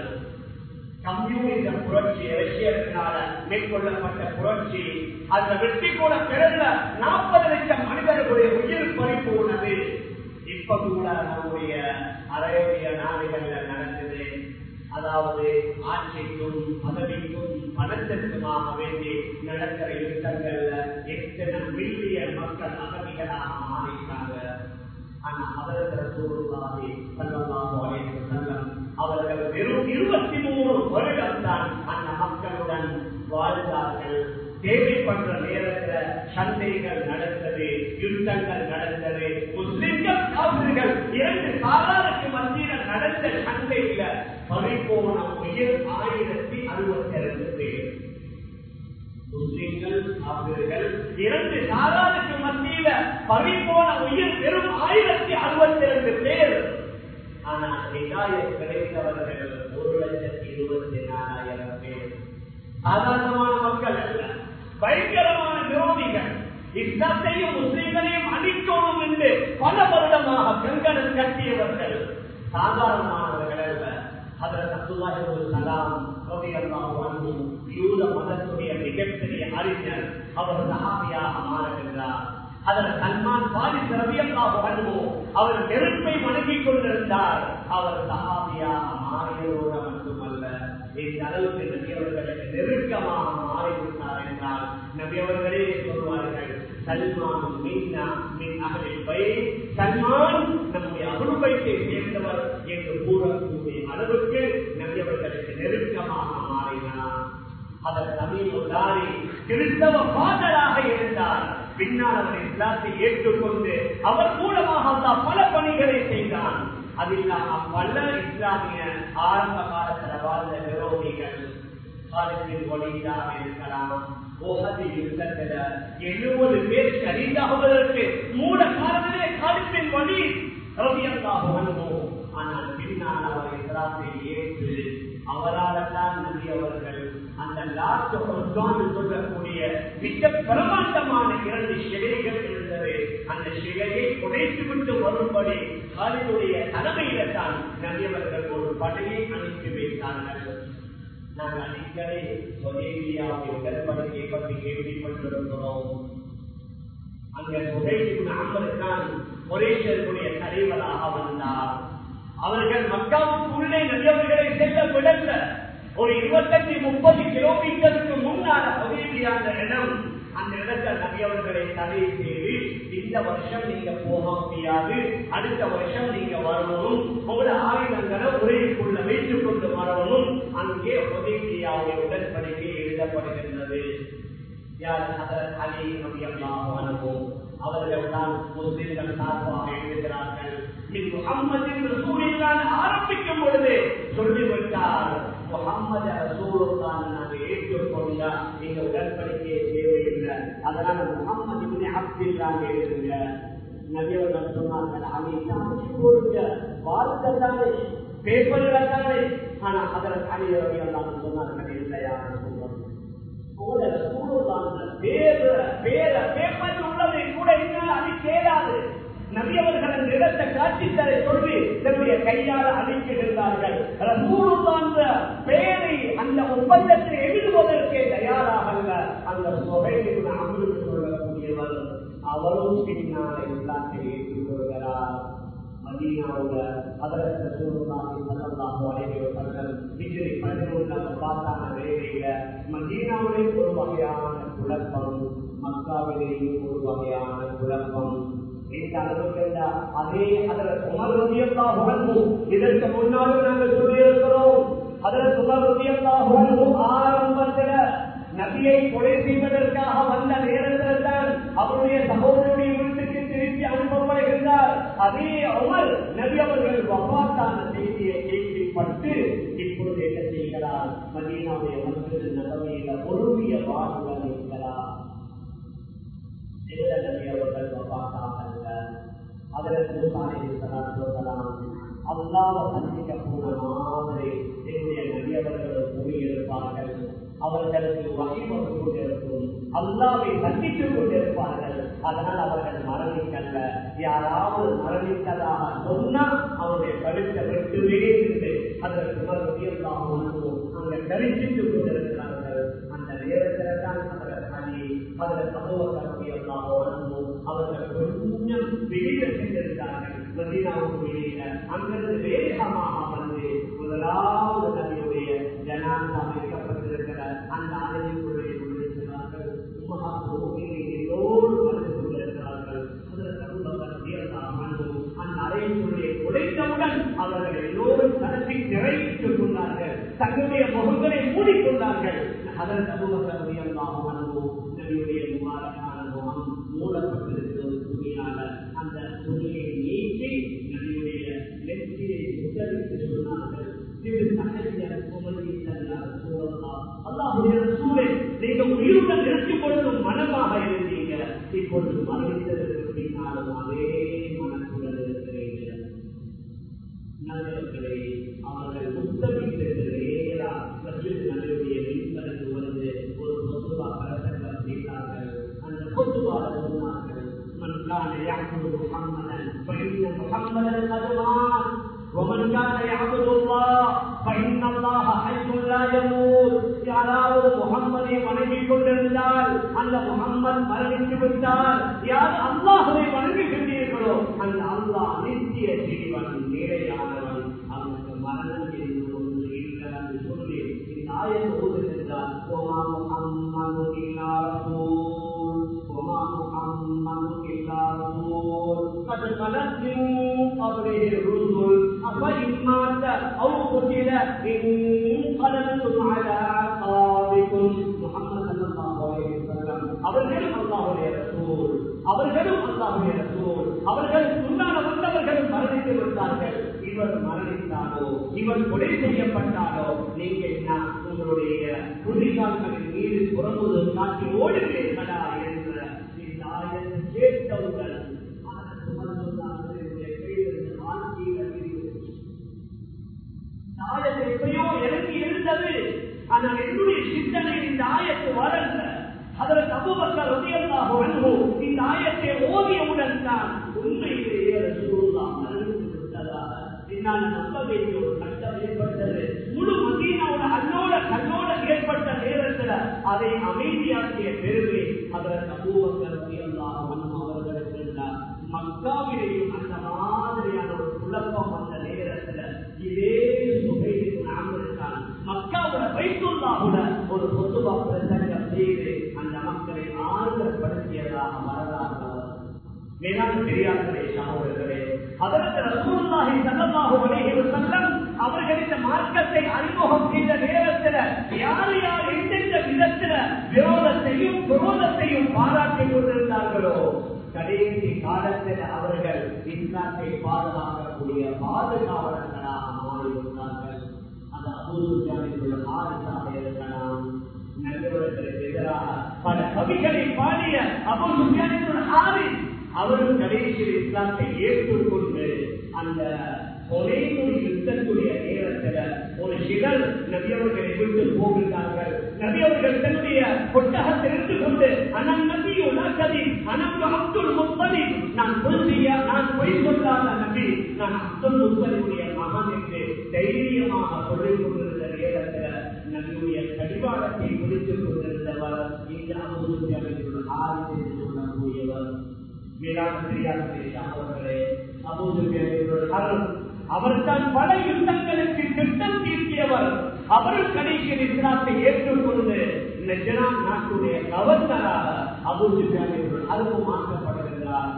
கம்யூனிச புரட்சி ரஷ்யத்தினால மேற்கொள்ளப்பட்ட புரட்சி அந்த வெற்றி கூட பிறந்த நாற்பது லட்சம் மனிதர்களுடைய உயிர் பறிப்பு உள்ளது இப்ப கூட நம்முடைய அரேபிய நாடுகள்ல நடந்தது அதாவது ஆட்சிக்கும் பதவிக்கும் பணத்திற்குமாக வேண்டி நடக்கிற யுத்தங்கள்ல எத்தனை மில்லியன் மக்கள் அகதிகளாக மாறிட்டாங்க ஆனா அதற்கு சூழ்நிலை சல்லல்லாஹு அலைஹி வஸல்லம் அவர்கள் வெறும் இருபத்தி மூணு வருடம் தான் அந்த மக்களுடன் வாழ்ந்தார்கள் தேவைப்படுற நேரத்துல சண்டைகள் நடந்தது யுத்தங்கள் நடந்தது முஸ்லிம்கள் காவிர்கள் இரண்டு சாராருக்கு மத்தியில் நடந்த சண்டையில பறிப்போன உயிர் ஆயிரத்தி அறுபத்தி இரண்டு பேர் முஸ்லிம்கள் காவிர்கள் இரண்டு சாராருக்கு மத்தியில பறிப்போன உயிர் வெறும் ஆயிரத்தி அறுபத்தி இரண்டு பேர் ஆனால் ஹிதாயத் கிடைத்தவர்கள் ஒரு லட்சத்தி இருபத்தி நாலாயிரம் பேர் சாதாரணமான மக்கள் அல்ல பயங்கரமான விரோதிகள் இஸ்லாத்தையும் முஸ்லிம்களையும் அழிக்கணும் என்று பல வருடமாக கங்கணம் கட்டியவர்கள் சாதாரணமானவர்கள் அல்ல அதற்கு அப்துல்லாஹி சலாம் ரலியல்லாஹு அன்ஹு யூத மதத்துடைய மிகப்பெரிய அறிஞர் அவர் சஹாபியாக மாறுகின்றார் அதில் சல்மான் பாரிஸ் ரலியல்லாஹு அன்ஹு அவர் நெருப்பை வணங்கிக் கொண்டிருந்தார் அவர் சஹாபியாக மாறியதோடு மட்டுமல்ல இந்த அளவுக்கு நபியவர்களுக்கு நெருக்கமாக மாறிவிட்டார் என்றால் நபியவர்களே சொல்வார்கள் சல்மான் மீனா மின் அகலில் பை சல்மான் நம்முடைய அருள்பைத்தை சேர்ந்தவர் என்று கூறக்கூடிய அளவுக்கு நபியவர்களுக்கு நெருக்கமாக மாறினார் அதன் தமிழ் கிறிஸ்தவ பாதலாக இருந்தார் பின்னால் அவர் இஸ்லாத்தை ஏற்றுக்கொண்டு அவர் மூலமாக அல்லாஹ் பல பணிகளை செய்தான் அதில்லாம பல இஸ்லாமிய ஆரம்ப காலத்தில் வாழ்ந்த விரோதிகள் காலத்தில் ஒளியாக இருக்கலாம் ஓஹதி யுத்தத்துல எழுபது பேர் சரிந்தாகுவதற்கு மூல காரணமே காலத்தின் வழி ரவியல்லாக வந்தோம் ஆனால் பின்னால் அவர் இஸ்லாத்தை ஏற்று அவரால் தான் நபி அவர்கள் அந்த லாஸ்ட் சொல்லக்கூடிய மிக பிரமாண்டமான இரண்டு சிலைகள் இருந்தது அந்த சிலையை உடைத்து விட்டு வரும்படி காலினுடைய தலைமையில தான் நபியவர்கள் ஒரு படையை அனுப்பி வைத்தார்கள் நாங்கள் அடிக்கடி சொலேபியாவுடைய உடன்படிக்கை பற்றி கேள்விப்பட்டிருக்கிறோம் அங்க சுகைக்கு அமருக்கான் மொரேஷியர்களுடைய தலைவராக வந்தார் அவர்கள் மக்காவுக்குள்ளே நதியவர்களை செல்ல விடல ஒரு இருபத்தஞ்சு முப்பது கிலோமீட்டருக்கு முன்னால் பகுதியான இடம் அந்த இடத்தில் நபியவர்களை தடை செய்து இந்த வருஷம் நீங்க போக முடியாது அடுத்த வருஷம் நீங்க வரணும் உங்களோட ஆயுதங்களை உரைக்குள்ள வைத்துக் கொண்டு வரணும் அங்கே உதவியாவுடைய உடன்படிக்கை எழுதப்படுகின்றது யார் அதர் அலி ரலியல்லாஹு அன்ஹு அவர்கள் தான் முஸ்லிம்கள் சார்பாக எழுதுகிறார்கள் இது முகம்மதின் ரசூலில்லான் ஆரம்பிக்கும் பொழுது சொல்லிவிட்டார் முகம்மது ரசூலுல்லான் நாங்கள் ஏற்றுக்கொண்ட நீங்க உடன்படிக்கையை தேவையில்லை அதனால முகம்மது இப்னு அப்துல்லாஹ் எழுதுங்க நபியவர்கள் சொன்னார்கள் அதை அமைச்சு கொடுங்க வார்த்தை தானே பேப்பர்ல தானே ஆனா அதற்கு அலி ரலியல்லாஹு சொன்னார்கள் இல்லையா ரசூலுல்லாஹ் உள்ளதை கூட என்னால் அழிக்க இயலாது நபியவர்கள் அந்த இடத்தை காட்சித்தரை சொல்லி தன்னுடைய கையால் அழிக்கின்றார்கள் அந்த பேரை அந்த ஒப்பந்தத்தை எழுதுவதற்கே தயாராகல அந்த சொகையில் அமர்ந்து சொல்லக்கூடியவர் அவரும் பின்னால் எல்லாத்தை ஏற்றுக்கொள்கிறார் மதீனாவுல அதற்கு ரசூலுல்லாஹி ஸல்லல்லாஹு அலைஹி வஸல்லம் ஹிஜ்ரி 11 பாத்தான வேளையில மதீனாவிலே ஒரு வகையான குழப்பம் மக்காவிலேயும் ஒரு வகையான குழப்பம் இந்த அளவுக்கு அதே அதற்கு உமர் ரலியல்லாஹு அன்ஹு இதற்கு முன்னாலும் நாங்கள் சொல்லியிருக்கிறோம் அதற்கு உமர் ரலியல்லாஹு அன்ஹு ஆரம்பத்தில் நபியை கொலை செய்வதற்காக வந்த நேரத்தில் தான் அவருடைய சகோதரனுடைய வீட்டுக்கு திருப்பி அனுப்பப்படுகின்றார் அதே அவர் நபி அவர்கள் வபாத்தான செய்தியை கேள்விப்பட்டு இப்பொழுது என்ன செய்கிறார் மதீனாவுடைய மக்கள் நபமையில பொறுமைய வாழ்வுடன் இருக்கிறார் நபி அவர்கள் வபாத்தாக அதற்கு சொல்லலாம் அல்லாத சந்திக்க போன மாதிரி என்னுடைய நபியவர்கள் கூறியிருப்பார்கள் அவர்களுக்கு வகைமொழி கொண்டிருக்கும் அல்லாவை சந்தித்துக் கொண்டிருப்பார்கள் அதனால் அவர்கள் மரணிக்கல்ல யாராவது மரணித்ததாக சொன்னால் அவருடைய கழுத்தை வெட்டுவே இருந்து அதற்கு மறுபடியும் அங்க தரிசித்துக் கொண்டிருக்கிறார்கள் அந்த நேரத்தில் தான் அவர்கள் அணி அதில் சமூகத்தினுடைய அவர்கள் கொஞ்சம் வெளியே சென்றிருந்தார்கள் மதீனாவுக்கு வெளியில அங்கிருந்து வேகமாக வந்து முதலாவது நபியுடைய ஜனாதா வைக்கப்பட்டிருக்கிற அந்த அறைக்குள்ளே கொண்டிருக்கிறார்கள் எல்லோரும் வந்து கொண்டிருக்கிறார்கள் அந்த அறைக்குள்ளே உடைத்தவுடன் அவர்கள் எல்லோரும் தனத்தை நிறைவேற்றிக் கொண்டார்கள் தங்களுடைய முகங்களை மூடிக்கொண்டார்கள் அதன் சமூகத்தினுடைய நபியுடைய முபாரக்கான முகம் மூடப்பட்டிருக்கிறது துணியாக அந்த துணியை நீக்கி நபியுடைய நெற்றியை உத்தரித்து சொன்னார்கள் நீங்க உயிருடன் இருக்கும் பொழுது மனமாக இருந்தீங்க இப்பொழுது மரணித்ததற்கு பின்னாலும் அதே மனத்துடன் இருக்கிறீர்கள் நல்லவர்களே அவர்கள் முத்தமிட்டிருக்கிறேரா நபியுடைய வீட்டிற்கு வந்து ஒரு பொதுவா பிரசங்கம் செய்தார்கள் அந்த பொதுவாக சொன்னார்கள் من كان يعبد محمدا فإن محمدا قد مات ومن كان يعبد الله فإن الله حي لا يموت யாராவது முகம்மதை வணங்கிக் கொண்டிருந்தால் அந்த முகம்மது மரணித்து விட்டால் யார் அல்லாஹுவை வணங்குகின்றீர்களோ அந்த அல்லாஹ் நித்திய ஜீவன் நிலையானவன் அவனுக்கு மரணம் என்று ஒன்று இல்லை என்று சொல்லி இந்த ஆயத்து ஓதுகின்றார் ஓமா முகம்மது இல்லா ரசூல் ஓமா முகம்மது இல்லா ரசூல் قد خلت من قبله الرسل أفإن مات أو قتل انقلبتم على أعقابكم محمد صلى الله عليه وسلم அவர்களும் அல்லாஹுடைய ரசூல் அவர்களும் அல்லாஹுடைய ரசூல் அவர்கள் முன்னால வந்தவர்களும் மரணித்து விட்டார்கள் இவர் மரணித்தாலோ இவர் கொலை செய்யப்பட்டாலோ நீங்க என்ன உங்களுடைய புதிகால்களின் மீது புறமுது காட்டி ஓடுகிறீர்களா என்ற இந்த ஆயத்தை கேட்டவுடன் ஆயத்தை எப்படியோ இறங்கி இருந்தது ஆனால் என்னுடைய சிந்தனை இந்த ஆயத்து வளர்ந்த அதற்கு அபுபக்கர் ரதியல்லாஹு அன்ஹு இந்த ஆயத்தை ஓதியவுடன் தான் உண்மையிலேயே ரசூலுல்லாஹ் மரணித்து விட்டதாக என்னால் நம்ப வேண்டிய ஒரு கட்டம் ஏற்பட்டது முழு மதீனாவோட அல்லோட கல்லோட ஏற்பட்ட நேரத்துல அதை அமைதியாக்கிய பெருமை அதற்கு அபூபக்கர் எல்லாம் அவர்களுக்கு இருந்தார் மக்காவிலேயும் அந்த மாதிரியான ஒரு குழப்பம் வந்த நேரத்துல இதே சுகையில் நாம் இருக்கான் மக்காவோட வைத்துள்ளாவோட ஒரு பொதுவா பிரசங்கம் செய்து அந்த மக்களை ஆறுதல்படுத்தியதாக வரலாறு மேலான பெரியார்களே சகோதரர்களே அதற்கு ரசூலுல்லாஹி ஸல்லல்லாஹு அலைஹி வஸல்லம் அவர்கள் இந்த மார்க்கத்தை அறிமுகம் செய்த நேரத்தில் யார் யார் எந்தெந்த விதத்தில் விரோதத்தையும் குரோதத்தையும் பாராட்டிக் கொண்டிருந்தார்களோ கடைசி காலத்தில் அவர்கள் இஸ்லாத்தை பாதுகாக்கக்கூடிய பாதுகாவலர்களாக மாறிவிட்டார்கள் அது அபூர்வத்திலுள்ள ஆறுதாக இருக்கலாம் நல்லவர்களுக்கு எதிராக பல கவிகளை பாடிய அபூர்வத்திலுள்ள ஆறு அவர்கள் கடைசியில் இஸ்லாத்தை ஏற்றுக்கொண்டு அந்த கொலைநோய் யுத்தத்துடைய நேரத்தில் ஒரு சிலர் நபியவர்களை விட்டு போகிறார்கள் நபியவர்கள் தன்னுடைய கொட்டகத்தை இருந்து கொண்டு அனம் நபி உலகதி அனம் அப்துல் முத்தலி நான் பொய் செய்ய நான் பொய் சொல்லாத நபி நான் அப்துல் முத்தலியுடைய மகன் என்று தைரியமாக சொல்லிக் கொண்டிருந்த நேரத்தில் நபியுடைய கடிவாளத்தை குறித்துக் கொண்டிருந்தவர் இந்த அபூர்வத்தில் ஆறு என்று சொல்லக்கூடியவர் அவர்களே அவர்தான் பல யுத்தங்களுக்கு திட்டம் தீர்த்தியவர் அவர் கடைசியில் இஸ்லாத்தை ஏற்றுக்கொண்டு நெஜரான் நாட்டுடைய கவர்னராக அபூஜிபியான் அதுவும் மாற்றப்படுகின்றார்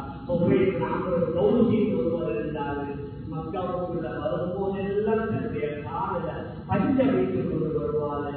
ஒருவர் இருந்தார் மக்காவுக்குள்ள வரும்போதெல்லாம் தன்னுடைய காலில பஞ்ச வைத்துக் கொண்டு வருவார்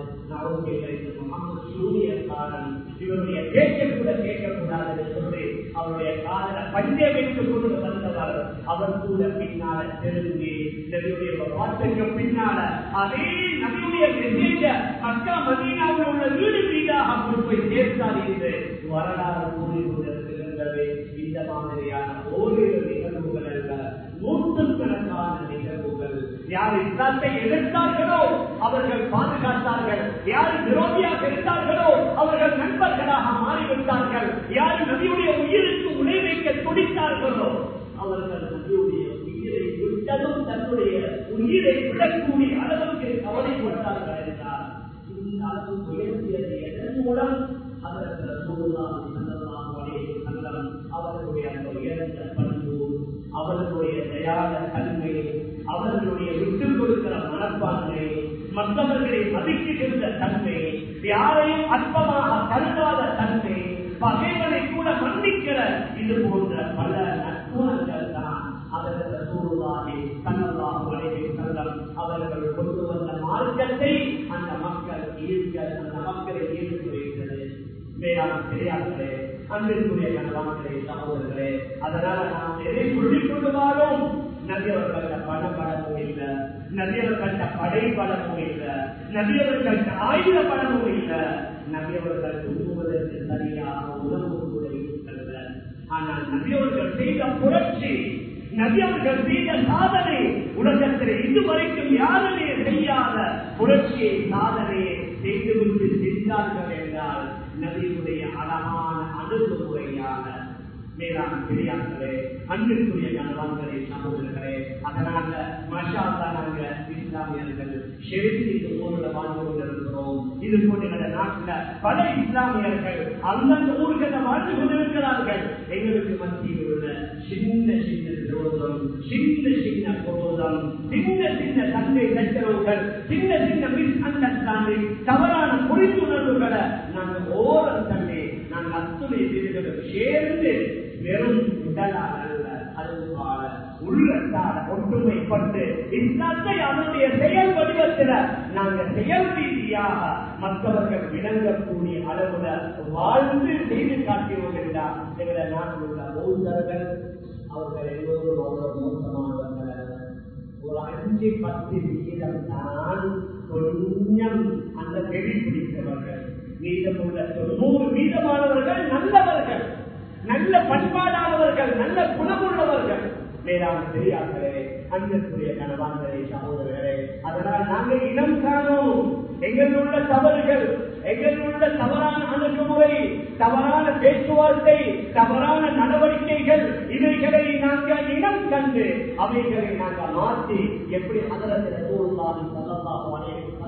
முகமது சூரியக்காரன் இவருடைய பேச்சை கூட கேட்கக்கூடாது என்று சொல்லி அவருடைய காதல பஞ்சை வைத்துக் கொண்டு வந்தவர் அவர் கூட பின்னால திரும்பி நபியுடைய வார்த்தைக்கு பின்னால அதே நபியுடைய மெசேஜ மக்கா மதீனாவில் உள்ள வீடு வீடாக கொண்டு போய் சேர்த்தார் என்று வரலாறு கூறி கொண்டிருக்கின்றது இந்த மாதிரியான ஓரிரு நிகழ்வுகள் அல்ல நூற்றுக்கணக்கான நிகழ்வுகள் யார் இஸ்லாத்தை எதிர்த்தார்களோ அவர்கள் பாதுகாத்தார்கள் யார் விரோதியாக இருந்தார்களோ அவர்கள் நண்பர்களாக மாறிவிட்டார்கள் யார் நபியுடைய உயிருக்கு உடை வைக்க துடித்தார்களோ அவர்கள் நபியுடைய உயிரை விட்டதும் தன்னுடைய உயிரை விடக்கூடிய அளவுக்கு கவலைப்பட்டார்கள் என்றார் இந்த அளவு உயர்த்தியது எதன் மூலம் அதற்கு ரசூலுல்லாஹி ஸல்லல்லாஹு அலைஹி வஸல்லம் அவர்களுடைய அந்த உயர்ந்த பண்பு அவர்களுடைய தயார தன்மை அவர்களுடைய விட்டுக் கொடுக்கிற மனப்பான்மை மற்றவர்களை மதிக்கின்ற தன்மை யாரையும் அற்பமாக கருதாத தன்மை பகைவனை கூட மன்னிக்கிற இது போன்ற பல நற்குணங்கள் தான் அவர்கள் சூழ்நாடி தன்னல்லாக வலையை செல்லம் அவர்கள் கொண்டு வந்த மார்க்கத்தை அந்த மக்கள் ஈர்க்க அந்த மக்களை ஈர்த்து வைத்தது மேலான பெரியார்களே அன்பிற்குரிய கணவான்களே சகோதரர்களே அதனால நாம் எதை சொல்லிக் கொள்ளுவாலும் நபியவர்கள்ட்ட பண பலமும் இல்லை நபியவர்கள்ட்ட படை பலமும் இல்லை நபியவர்கள்ட்ட ஆயுத பலமும் இல்லை நபியவர்கள் உண்ணுவதற்கு சரியாக உணவு கூட இருக்கிறது ஆனால் நபியவர்கள் செய்த புரட்சி நபியவர்கள் செய்த சாதனை உலகத்தில் இதுவரைக்கும் யாருமே செய்யாத புரட்சியை சாதனையை செய்துவிட்டு சென்றார்கள் என்றால் நபியுடைய அழகான அணுகுமுறையாக மேலான பெரியார்களே அன்பிற்குரிய கணவான்களே சகோதரர்களே அதனால மஷாலா நாங்க இஸ்லாமியர்கள் செலுத்தி இந்த ஊர்ல வாழ்ந்து கொண்டிருக்கிறோம் இது போன்ற நாட்டுல பல இஸ்லாமியர்கள் அந்தந்த ஊர்களில் வாழ்ந்து கொண்டிருக்கிறார்கள் எங்களுக்கு மத்தியில் உள்ள சின்ன சின்ன விரோதம் சின்ன சின்ன குரோதம் சின்ன சின்ன தந்தை சச்சரவுகள் சின்ன சின்ன மிஸ் அண்டர்ஸ்டாண்டிங் தவறான புரிந்துணர்வுகளை நாங்கள் ஓரம் தள்ளி நாங்கள் அத்துணை பேர்களும் சேர்ந்து வெறும் உடலால் அல்ல அதுவால உள்ளத்தால ஒற்றுமைப்பட்டு இஸ்லாத்தை அவருடைய செயல் வடிவத்தில் நாங்கள் செயல் ரீதியாக மற்றவர்கள் விளங்கக்கூடிய அளவுல வாழ்ந்து செய்து காட்டியோம் என்றால் எங்களை நாட்டில் உள்ள பௌத்தர்கள் அவர்கள் எல்லோரும் அவ்வளவு மோசமானவர்கள் அல்ல. ஒரு அஞ்சு பத்து வீதம் தான் கொஞ்சம் அந்த வெறி பிடித்தவர்கள் மீதமுள்ள தொண்ணூறு வீதமானவர்கள் நல்லவர்கள் நல்ல பண்பாடானவர்கள் நல்ல குணமுள்ளவர்கள் மேலான பெரியார்களே அன்பிற்குரிய கணவான்களே சகோதரர்களே அதனால் நாங்கள் இனம் காணோம் எங்கள் உள்ள தவறுகள் எங்கள் உள்ள தவறான அணுகுமுறை தவறான பேச்சுவார்த்தை தவறான நடவடிக்கைகள் இவைகளை நாங்கள் இனம் கண்டு அவைகளை நாங்கள் மாற்றி எப்படி அதரத்தில் சூழ்நாடு சல்லல்லாஹு அலைஹி வஸல்லம்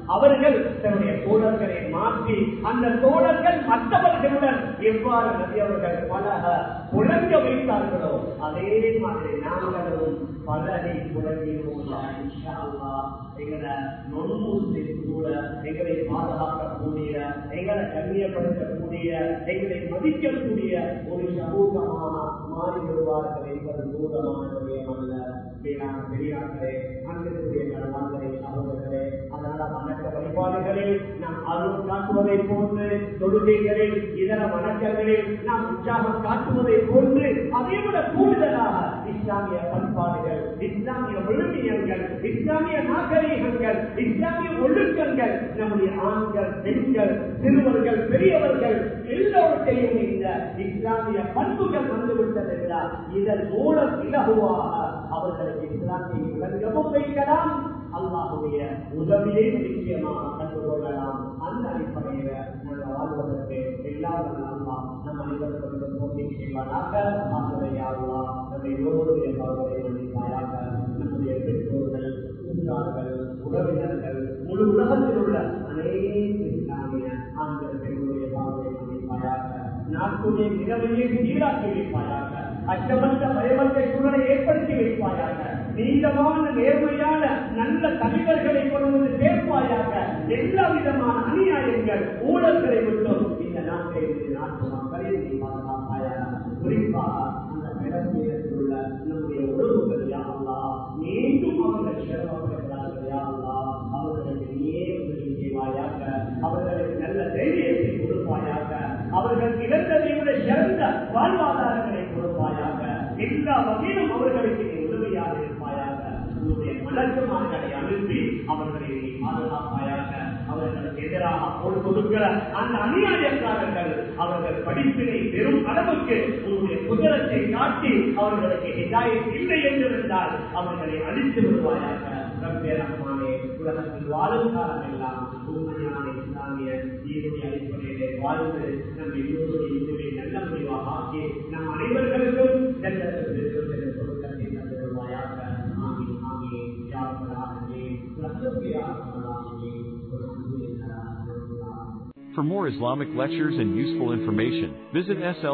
அவர்கள் தன்னுடைய தோழர்களை மாற்றி அந்த தோழர்கள் மற்றவர்களுடன் எவ்வாறு நபி அவர்கள் பழக புழங்க வைத்தார்களோ அதே மாதிரி நாங்களும் பலரை புழங்கிடுவோம் எங்களை நொன்மூசில் கூட எங்களை பாதுகாக்கக்கூடிய எங்களை கண்ணியப்படுத்தக்கூடிய எங்களை மதிக்கக்கூடிய ஒரு சமூகமாக மாறி விடுவார்கள் என்பது தூரமான விடயமல்ல வேளாண் பெரியார்களே அன்பிற்குரிய கணவான்களே சகோதரர்களே அதனால வணக்க வழிபாடுகளில் நாம் ஆர்வம் காட்டுவதை போன்று தொழுகைகளில் இதர வணக்கங்களில் நாம் உற்சாகம் காட்டுவதை போன்று அதே விட கூடுதலாக இஸ்லாமிய பண்பாடுகள் இஸ்லாமிய விழுமியங்கள் இஸ்லாமிய நாகரீகங்கள் இஸ்லாமிய ஒழுக்கங்கள் நம்முடைய ஆண்கள் பெண்கள் சிறுவர்கள் பெரியவர்கள் எல்லோருக்கையும் இந்த இஸ்லாமிய பண்புகள் வந்துவிட்டது என்றால் இதன் மூலம் இலகுவாக அவர்களுக்கு இஸ்லாமியை விளங்கவும் வைக்கலாம் அல்லாஹுடைய உதவியை நிச்சயமாக கண்டுகொள்ளலாம் அந்த அடிப்படையில நாங்கள் வாழ்வதற்கு எல்லாரும் அல்லா நம் அனைவருக்கும் போட்டி செய்வாராக ஆசிரியாவா நம்ம எல்லோருடைய பாவங்களை மன்னிப்பாயாக நம்முடைய பெற்றோர்கள் கூட்டாளர்கள் உறவினர்கள் முழு உலகத்தில் உள்ள அனைத்து இஸ்லாமிய ஆண்கள் பெண்களுடைய பாவங்களை மன்னிப்பாயாக நாட்டுடைய நிலைமையை சீராக்கி வைப்பாயாக அச்சமற்ற பயமற்ற சூழலை ஏற்படுத்தி வைப்பாயாக நீண்டமான நேர்மையான நல்ல தலைவர்களை கொண்டு சேர்ப்பாயாக எல்லா விதமான அநியாயங்கள் ஊழல்களை விட்டும் இந்த நாட்டை நாட்டு மக்களை நீ பாதுகாப்பாயாக குறிப்பாக அந்த பிறப்பிடத்தில் உள்ள நம்முடைய உறவுகள் யாருலா மீண்டும் அவர்கள் சிரமப்படுகிறார்கள் யாருலா அவர்களுக்கு நீயே உதவி செய்வாயாக அவர்களுக்கு நல்ல தைரியத்தை கொடுப்பாயாக அவர்கள் இழந்ததை விட சிறந்த வாழ்வாதாரங்களை கொடுப்பாயாக எல்லா வகையிலும் அவர்களுக்கு நீ உதவியாக இருப்பாயாக உன்னுடைய மலக்குமார்களை அனுப்பி அவர்களை நீ பாதுகாப்பாயாக அவர்களுக்கு எதிராக போல் கொடுக்கிற அந்த அநியாயக்காரர்கள் அவர்கள் படிப்பினை பெரும் அளவுக்கு உன்னுடைய குதிரத்தை காட்டி அவர்களுக்கு ஹிதாயத் இல்லை என்றிருந்தால் அவர்களை அழித்து விடுவாயாக ரப்பேரம்மானே உலகத்தில் வாழும் காலம் எல்லாம் உண்மையான இஸ்லாமிய தீனுடைய அடிப்படையிலே வாழ்ந்து நம் எல்லோருடைய இதுவே நல்ல முடிவாக ஆக்கி நம் அனைவர்களுக்கும் நல்ல கொடுக்கத்தை தந்துடுவாயாக ஆமி ஆமி யாருமே For more Islamic lectures and useful information, visit SL